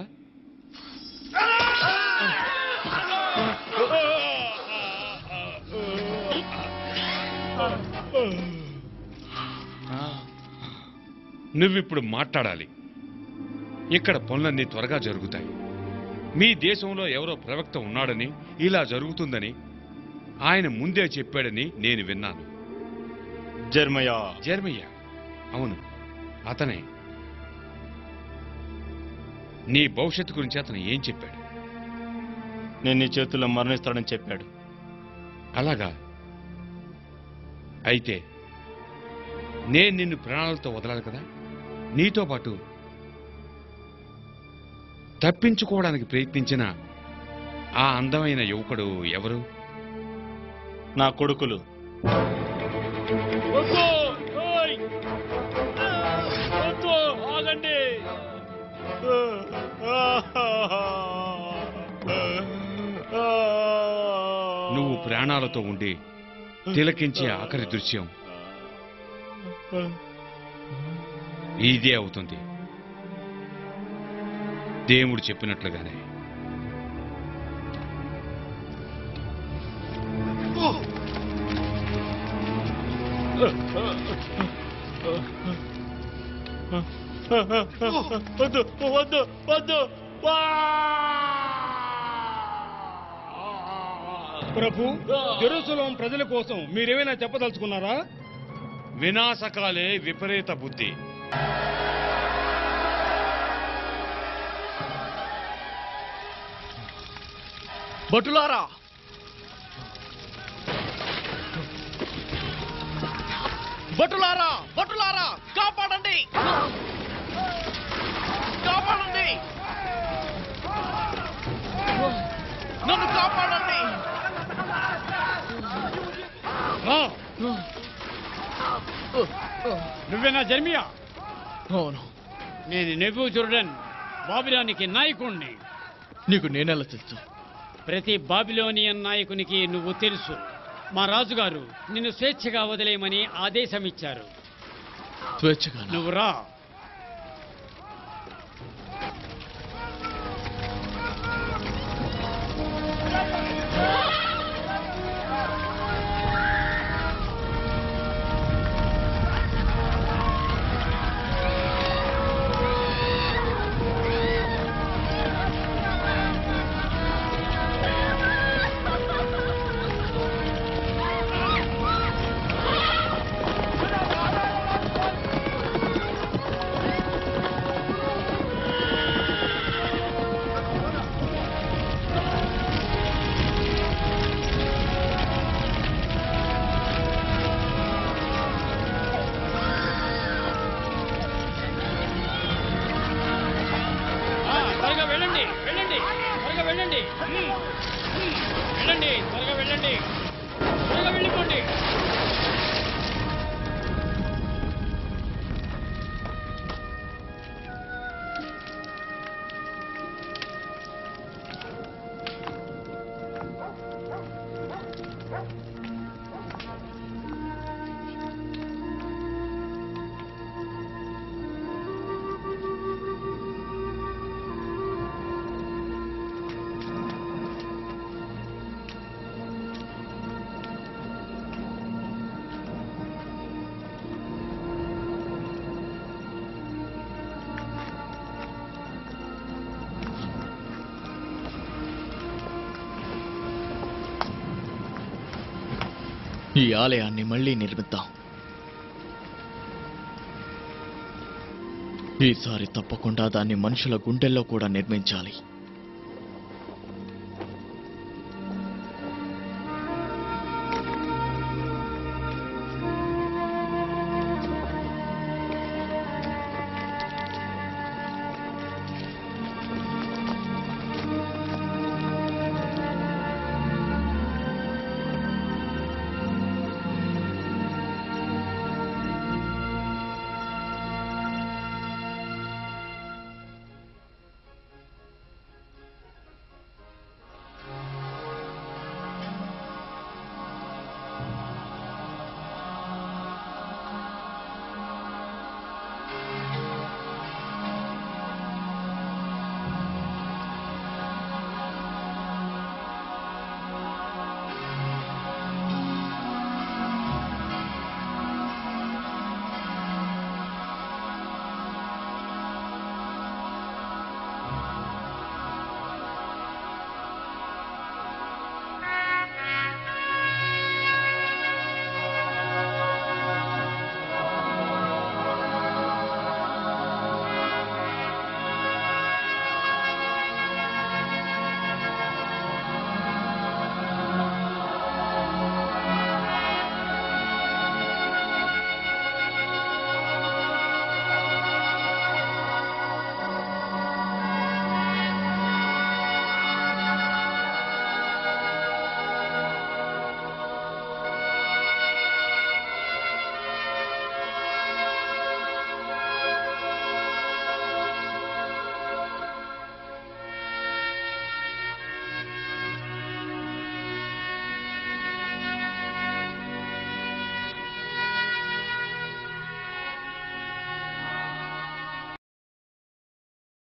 నువ్విప్పుడు మాట్లాడాలి ఇక్కడ పనులన్నీ త్వరగా జరుగుతాయి మీ దేశంలో ఎవరో ప్రవక్త ఉన్నాడని ఇలా జరుగుతుందని ఆయన ముందే చెప్పాడని నేను విన్నాను జర్మయా జర్మయ్య అవును అతనే నీ భవిష్యత్తు గురించి అతను ఏం చెప్పాడు నేను నీ చేతుల్లో మరణిస్తాడని చెప్పాడు అలాగా అయితే నేను నిన్ను ప్రాణాలతో వదలాలి కదా నీతో పాటు తప్పించుకోవడానికి ప్రయత్నించిన ఆ అందమైన యువకుడు ఎవరు నా కొడుకులు వద్దు ఓయ్! వద్దు ఆగండి నువ్వు ప్రాణాలతో ఉండి తిలకించే ఆఖరి దృశ్యం ఇదే అవుతుంది దేవుడు చెప్పినట్లుగానే వద్దు వద్దు వద్దు ప్రభు జెరూసలం ప్రజల కోసం మీరేమైనా చెప్పదలుచుకున్నారా వినాశకాలే విపరీత బుద్ధి భటులారా భటులారా భటులారా కాపాడండి కాపాడండి నన్ను కాపాడండి నువ్వేనా జర్మియా అవును నేను నెబు జుర్డన్ బాబిలోనికి నాయకుణ్ణి నీకు నేనెలా తెలుసు ప్రతి బాబిలోనియన్ నాయకునికి నువ్వు తెలుసు మా రాజుగారు నిన్ను స్వేచ్ఛగా వదిలేయమని ఆదేశం ఇచ్చారు స్వేచ్ఛగా నువ్వు రా ఆ, త్వరగా వెళ్ళండి వెళ్ళండి త్వరగా వెళ్ళండి ఉమ్, ఉమ్, వెళ్ళండి త్వరగా వెళ్ళండి త్వరగా వెళ్ళిపోండి ఈ ఆలయాన్ని మళ్ళీ నిర్మిద్దాం ఈసారి తప్పకుండా దాన్ని మనుషుల గుండెల్లో కూడా నిర్మించాలి